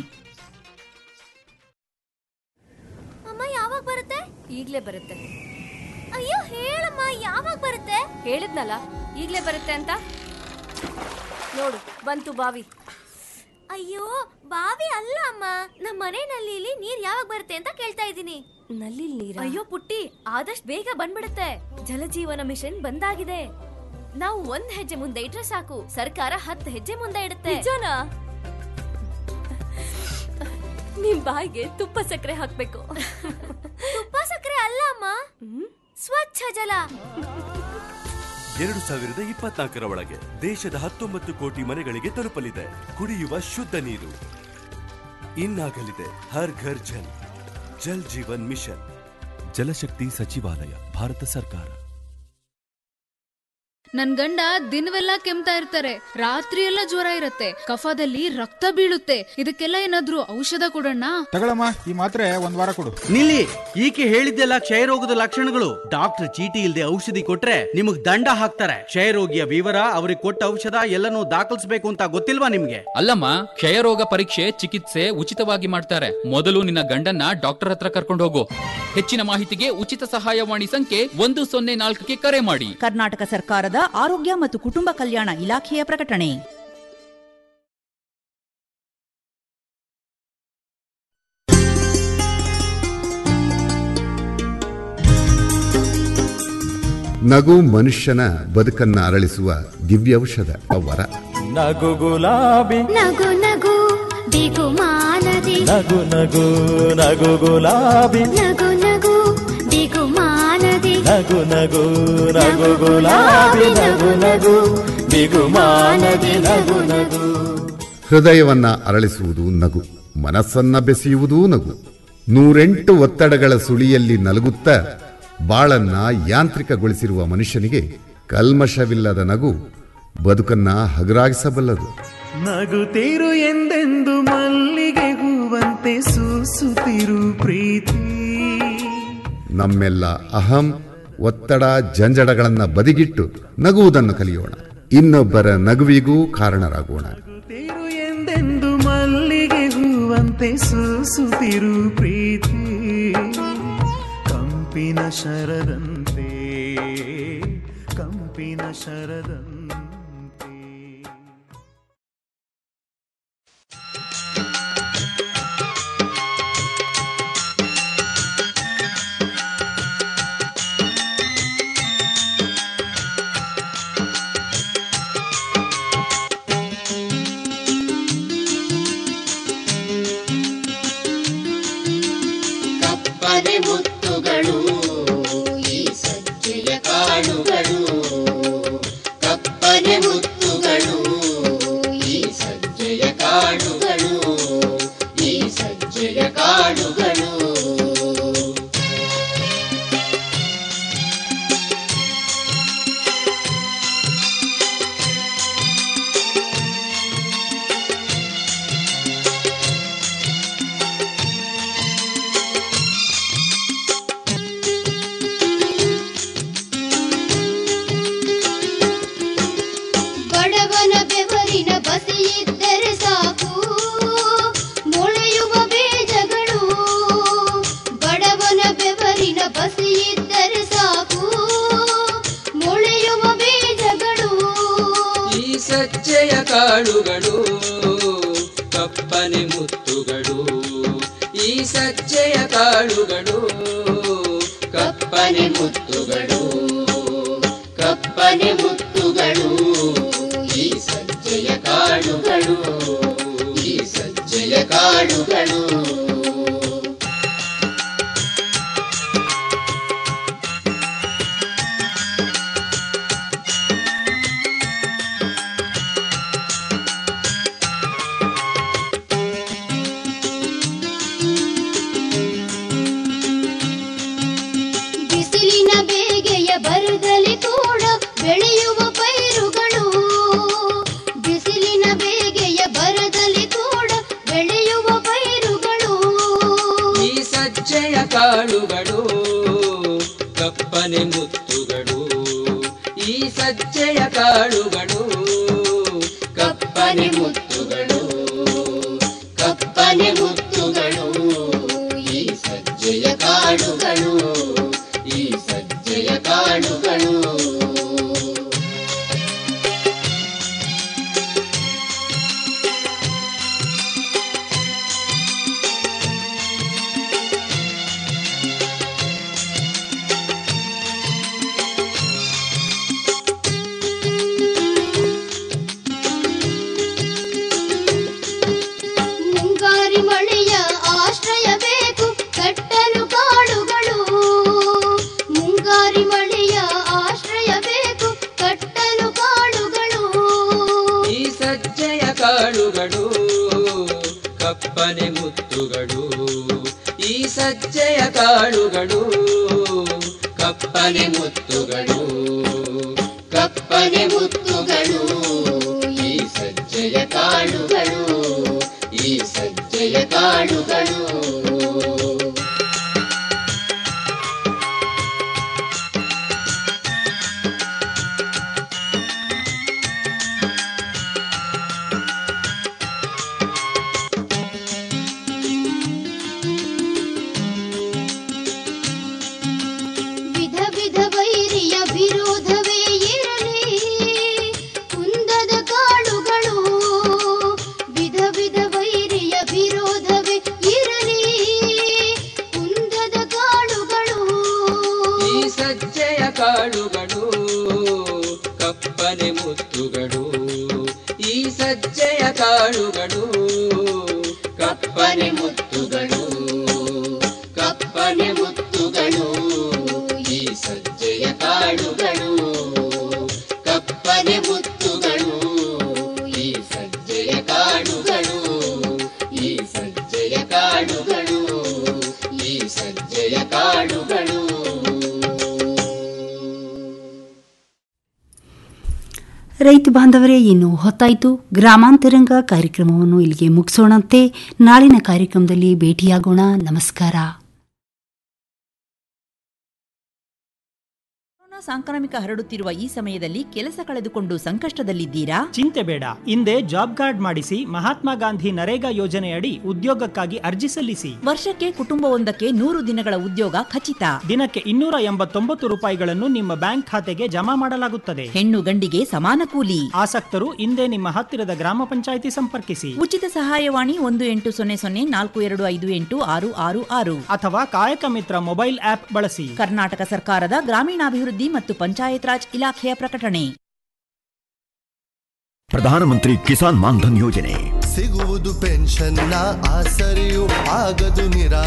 ಅಮ್ಮ ಯಾವಾಗ ಬರುತ್ತೆ ಈಗ್ಲೇ ಬರುತ್ತೆ ಅಯ್ಯೋ ಹೇಳಮ್ಮ ಯಾವಾಗ ಬರುತ್ತೆ ಹೇಳಿದ್ನಲ್ಲ ಈಗ್ಲೇ ಬರುತ್ತೆ ಅಂತ ನೋಡು ಬಂತು ಬಾವಿ ಅಯ್ಯೋ ಬಾವಿ ಅಲ್ಲ ಅಮ್ಮ ನಮ್ಮ ಮನೆ ನಲ್ಲಿಲಿ ನೀರ್ ಯಾವಾಗ ಬರುತ್ತೆ ಅಂತ ಕೇಳ್ತಾ ಇದ್ದೀನಿ ನಲ್ಲಿ ನೀರ ಅಯ್ಯೋ ಪುಟ್ಟಿ ಆದಷ್ಟು ಬೇಗ ಬಂದ್ಬಿಡುತ್ತೆ ಜಲಜೀವನ ಮಿಷನ್ ಬಂದಾಗಿದೆ ನಾವು ಒಂದ್ ಹೆಜ್ಜೆ ಮುಂದೆ ಇಟ್ರೆ ಸಾಕು ಸರ್ಕಾರ ಹತ್ತು ಹೆಜ್ಜೆ ಮುಂದೆ ಇಡುತ್ತೆ ನಿಜನಾ ನಿಮ್ ಬಾಯಿಗೆ ತುಪ್ಪ ಸಕ್ಕರೆ ಹಾಕ್ಬೇಕು ತುಪ್ಪ ಸಕ್ಕರೆ ಅಲ್ಲ ಅಮ್ಮ ಸ್ವಚ್ಛ ಜಲ ಎರಡು ಸಾವಿರದ ಇಪ್ಪತ್ನಾಲ್ಕರ ಒಳಗೆ ದೇಶದ ಹತ್ತೊಂಬತ್ತು ಕೋಟಿ ಮನೆಗಳಿಗೆ ತಲುಪಲಿದೆ ಕುಡಿಯುವ ಶುದ್ಧ ನೀರು ಇನ್ನಾಗಲಿದೆ ಹರ್ ಘರ್ ಜಲ್ ಜಲ್ ಜೀವನ್ ಮಿಷನ್ ಜಲಶಕ್ತಿ ಸಚಿವಾಲಯ ಭಾರತ ಸರ್ಕಾರ ನನ್ ಗಂಡ ದಿನವೆಲ್ಲ ಕೆಮ್ತಾ ಇರ್ತಾರೆ ರಾತ್ರಿ ಎಲ್ಲ ಜ್ವರ ಇರತ್ತೆ ಕಫದಲ್ಲಿ ರಕ್ತ ಬೀಳುತ್ತೆ ಇದಕ್ಕೆಲ್ಲ ಏನಾದ್ರೂ ಔಷಧ ಕೊಡೋಣ ತಗೊಳಮ್ಮ ಈ ಮಾತ್ರೆ ಒಂದ್ ವಾರ ಕೊಡು ನಿಲ್ಲಿ ಈಕೆ ಹೇಳಿದ್ದೆಲ್ಲ ಕ್ಷಯರೋಗದ ಲಕ್ಷಣಗಳು ಡಾಕ್ಟರ್ ಚೀಟಿ ಇಲ್ಲದೆ ಔಷಧಿ ಕೊಟ್ರೆ ನಿಮಗ್ ದಂಡ ಹಾಕ್ತಾರೆ ಕ್ಷಯರೋಗಿಯ ವಿವರ ಅವ್ರಿಗೆ ಕೊಟ್ಟ ಔಷಧ ಎಲ್ಲನೂ ದಾಖಲಿಸಬೇಕು ಅಂತ ಗೊತ್ತಿಲ್ವಾ ನಿಮ್ಗೆ ಅಲ್ಲಮ್ಮ ಕ್ಷಯರೋಗ ಪರೀಕ್ಷೆ ಚಿಕಿತ್ಸೆ ಉಚಿತವಾಗಿ ಮಾಡ್ತಾರೆ ಮೊದಲು ನಿನ್ನ ಗಂಡನ್ನ ಡಾಕ್ಟರ್ ಹತ್ರ ಕರ್ಕೊಂಡು ಹೋಗು ಹೆಚ್ಚಿನ ಮಾಹಿತಿಗೆ ಉಚಿತ ಸಹಾಯವಾಣಿ ಸಂಖ್ಯೆ ಒಂದು ಸೊನ್ನೆ ನಾಲ್ಕಕ್ಕೆ ಕರೆ ಮಾಡಿ ಕರ್ನಾಟಕ ಸರ್ಕಾರದ ಆರೋಗ್ಯ ಮತ್ತು ಕುಟುಂಬ ಕಲ್ಯಾಣ ಇಲಾಖೆಯ ಪ್ರಕಟಣೆ ನಗು ಮನುಷ್ಯನ ಬದುಕನ್ನ ಅರಳಿಸುವ ದಿವ್ಯೌಷಧ ವರ ನಗು ಗುಲಾಬಿ ನಗು ನಗು ದಿಗುಮಾನದಿ ನಗು ನಗು ನಗು ಗುಲಾಬಿ ನಗು ನಗು ದಿಗುಮಾನದಿ ನಗು ನಗು ನಗು ಗುಲಾಬಿ ನಗು ನಗು ಬಿಗುಮಾನದಿ ನಗು ನಗು ಹೃದಯವನ್ನ ಅರಳಿಸುವುದು ನಗು ಮನಸ್ಸನ್ನ ಬೆಸೆಯುವುದೂ ನಗು ನೂರೆಂಟು ಒತ್ತಡಗಳ ಸುಳಿಯಲ್ಲಿ ನಲಗುತ್ತಾ ಬಾಳನ್ನ ಯಾಂತ್ರಿಕಗೊಳಿಸಿರುವ ಮನುಷ್ಯನಿಗೆ ಕಲ್ಮಶವಿಲ್ಲದ ನಗು ಬದುಕನ್ನ ಹಗರಾಗಿಸಬಲ್ಲದು ನಗುತ್ತಿರು ಎಂದೆಂದು ಮಲ್ಲಿಗೆ ಹೂವಂತೆ ಸೂಸುತ್ತಿರು ಪ್ರೀತಿ ನಮ್ಮೆಲ್ಲ ಅಹಂ ಒತ್ತಡ ಜಂಜಡಗಳನ್ನ ಬದಿಗಿಟ್ಟು ನಗುವುದನ್ನು ಕಲಿಯೋಣ ಇನ್ನೊಬ್ಬರ ನಗುವಿಗೂ ಕಾರಣರಾಗೋಣ ತಿರು ಎಂದೆಂದು ಮಲ್ಲಿಗೆ ಹೂವಂತೆ ಸೂಸುತ್ತಿರು ಪ್ರೀತಿ ಕಂಪಿನ ಶರದಂತೆ ಕಂಪಿನ ಶರದಂತೆ ಕಪ್ಪನೆ ಮುತ್ತುಗಳು ಈ ಸಜ್ಜೆಯ ಕಾಳುಗಳು ಕಪ್ಪನೆ ಮುತ್ತುಗಳು ಈ ಸಜ್ಜೆಯ ಕಾಳುಗಳು ಈ ಸಜ್ಜೆಯ ಕಾಳುಗಳು ಸಜ್ಜೆಯ ಕಾಳುಗಳು ಕಪ್ಪನೆ ಮುತ್ತುಗಳು ಈ ಸಜ್ಜೆಯ ಕಾಳುಗಳು ಕಪ್ಪನೆ ಮುತ್ತುಗಳು ಕಪ್ಪನೆ ಮುತ್ತುಗಳು ಈ ಸಜ್ಜೆಯ ಕಾಳುಗಳು ಈ ಸಜ್ಜೆಯ ಕಾಳುಗಳು ಬಿಸಿಲಿನ ಬೇಗೆಯ ಬರದಲ್ಲಿ ಕೂಡ ಬೆಳೆಯುವ ಪೈರುಗಳು ಬಿಸಿಲಿನ ಬೇಗೆಯ ಬರದಲ್ಲಿ ಕೂಡ ಬೆಳೆಯುವ ಪೈರುಗಳು ಈ ಸಜ್ಜೆಯ ಕಾಳುಗಳು ಕಪ್ಪನೆ ಮುತ್ತುಗಳು ಈ ಸಜ್ಜೆಯ ಕಾಳುಗಳು ಕಪ್ಪನೆ ಮುತ್ತುಗಳು ಕಪ್ಪನೆ ಮುತ್ತುಗಳು ಈ ಸಜ್ಜೆಯ ಕಾಳುಗಳು ಈ ಸಜ್ಜೆಯ ಕಾಳುಗಳು ಮುಂಗಾರಿ ಮಳೆಯ ಆಶ್ರಯ ಬೇಕು ಕಟ್ಟಲು ಕಾಡುಗಳು ಮುಂಗಾರಿ ಮಳೆಯ ಆಶ್ರಯ ಬೇಕು ಕಟ್ಟಲು ಕಾಡುಗಳು ಈ ಸಜ್ಜೆಯ ಕಾಳುಗಳು ಕಪ್ಪನೆ ಮುತ್ತುಗಳು ಈ ಸಜ್ಜೆಯ ಕಾಳುಗಳು ಕಪ್ಪನೆ ಮುತ್ತುಗಳು ಕಪ್ಪನೆ ಮುತ್ತುಗಳು ಈ ಸಜ್ಜೆಯ ಕಾಳುಗಳು ಈ ಸಜ್ಜೆಯ ಕಾಳುಗಳು ವಿಧ ವಿಧ ವೈರಿಯ ವಿರೋಧವೇ ಇರಲಿ ಕುಂದದ ಕಾಳುಗಳು ವಿಧ ವಿಧ ವೈರಿಯ ವಿರೋಧವೇ ಇರಲಿ ಕುಂದದ ಕಾಳುಗಳು ಈ ಸಜ್ಜೆಯ ಕಾಳುಗಳು ಕಪ್ಪನೆ ಮುತ್ತುಗಳು ಈ ಸಜ್ಜೆಯ ಕಾಳುಗಳು ಕಪ್ಪನೆ ಮುತ್ತುಗಳು ಕಪ್ಪನೆ ಮುತ್ತುಗಳು ಈ ಸಜ್ಜೆಯ ಕಾಳುಗಳು ಕಪ್ಪನೆ ಮುತ್ತುಗಳು ಈ ಸಜ್ಜೆಯ ಕಾಳುಗಳು ಈ ಸಜ್ಜೆಯ ಕಾಳುಗಳು ಈ ಸಜ್ಜೆಯ ಕಾಳುಗಳು ರೈತ ಬಾಂಧವರೇ ಇನ್ನು ಹೊತ್ತಾಯಿತು ಗ್ರಾಮಾಂತರಂಗ ಕಾರ್ಯಕ್ರಮವನ್ನು ಇಲ್ಲಿಗೆ ಮುಗಿಸೋಣಂತೆ ನಾಳಿನ ಕಾರ್ಯಕ್ರಮದಲ್ಲಿ ಭೇಟಿಯಾಗೋಣ ನಮಸ್ಕಾರ ಕೊರೋನಾ ಸಾಂಕ್ರಾಮಿಕ ಹರಡುತ್ತಿರುವ ಈ ಸಮಯದಲ್ಲಿ ಕೆಲಸ ಕಳೆದುಕೊಂಡು ಸಂಕಷ್ಟದಲ್ಲಿದ್ದೀರಾ ಚಿಂತೆ ಬೇಡ ಹಿಂದೆ ಜಾಬ್ ಕಾರ್ಡ್ ಮಾಡಿಸಿ ಮಹಾತ್ಮ ಗಾಂಧಿ ನರೇಗಾ ಯೋಜನೆಯಡಿ ಉದ್ಯೋಗಕ್ಕಾಗಿ ಅರ್ಜಿ ಸಲ್ಲಿಸಿ ವರ್ಷಕ್ಕೆ ಕುಟುಂಬವೊಂದಕ್ಕೆ ನೂರು ದಿನಗಳ ಉದ್ಯೋಗ ಖಚಿತ ದಿನಕ್ಕೆ ಇನ್ನೂರ ಎಂಬತ್ತೊಂಬತ್ತು ರೂಪಾಯಿಗಳನ್ನು ನಿಮ್ಮ ಬ್ಯಾಂಕ್ ಖಾತೆಗೆ ಜಮಾ ಮಾಡಲಾಗುತ್ತದೆ ಹೆಣ್ಣು ಗಂಡಿಗೆ ಸಮಾನ ಕೂಲಿ ಆಸಕ್ತರು ಹಿಂದೆ ನಿಮ್ಮ ಹತ್ತಿರದ ಗ್ರಾಮ ಪಂಚಾಯಿತಿ ಸಂಪರ್ಕಿಸಿ ಉಚಿತ ಸಹಾಯವಾಣಿ ಒಂದು ಎಂಟು ಸೊನ್ನೆ ಸೊನ್ನೆ ನಾಲ್ಕು ಎರಡು ಐದು ಎಂಟು ಆರು ಆರು ಆರು ಅಥವಾ ಕಾಯಕ ಮಿತ್ರ ಮೊಬೈಲ್ ಆಪ್ ಬಳಸಿ ಕರ್ನಾಟಕ ಸರ್ಕಾರದ ಗ್ರಾಮೀಣಾಭಿವೃದ್ಧಿ ಮತ್ತು ಪಂಚಾಯತ್ ರಾಜ್ ಇಲಾಖೆಯ ಪ್ರಕಟಣೆ ಪ್ರಧಾನಮಂತ್ರಿ ಕಿಸಾನ್ ಮಾನ್ಧನ್ ಯೋಜನೆ ಸಿಗುವುದು ಪೆನ್ಷನ್ನ ಆಸರೆಯು ಆಗದು ನಿರಾ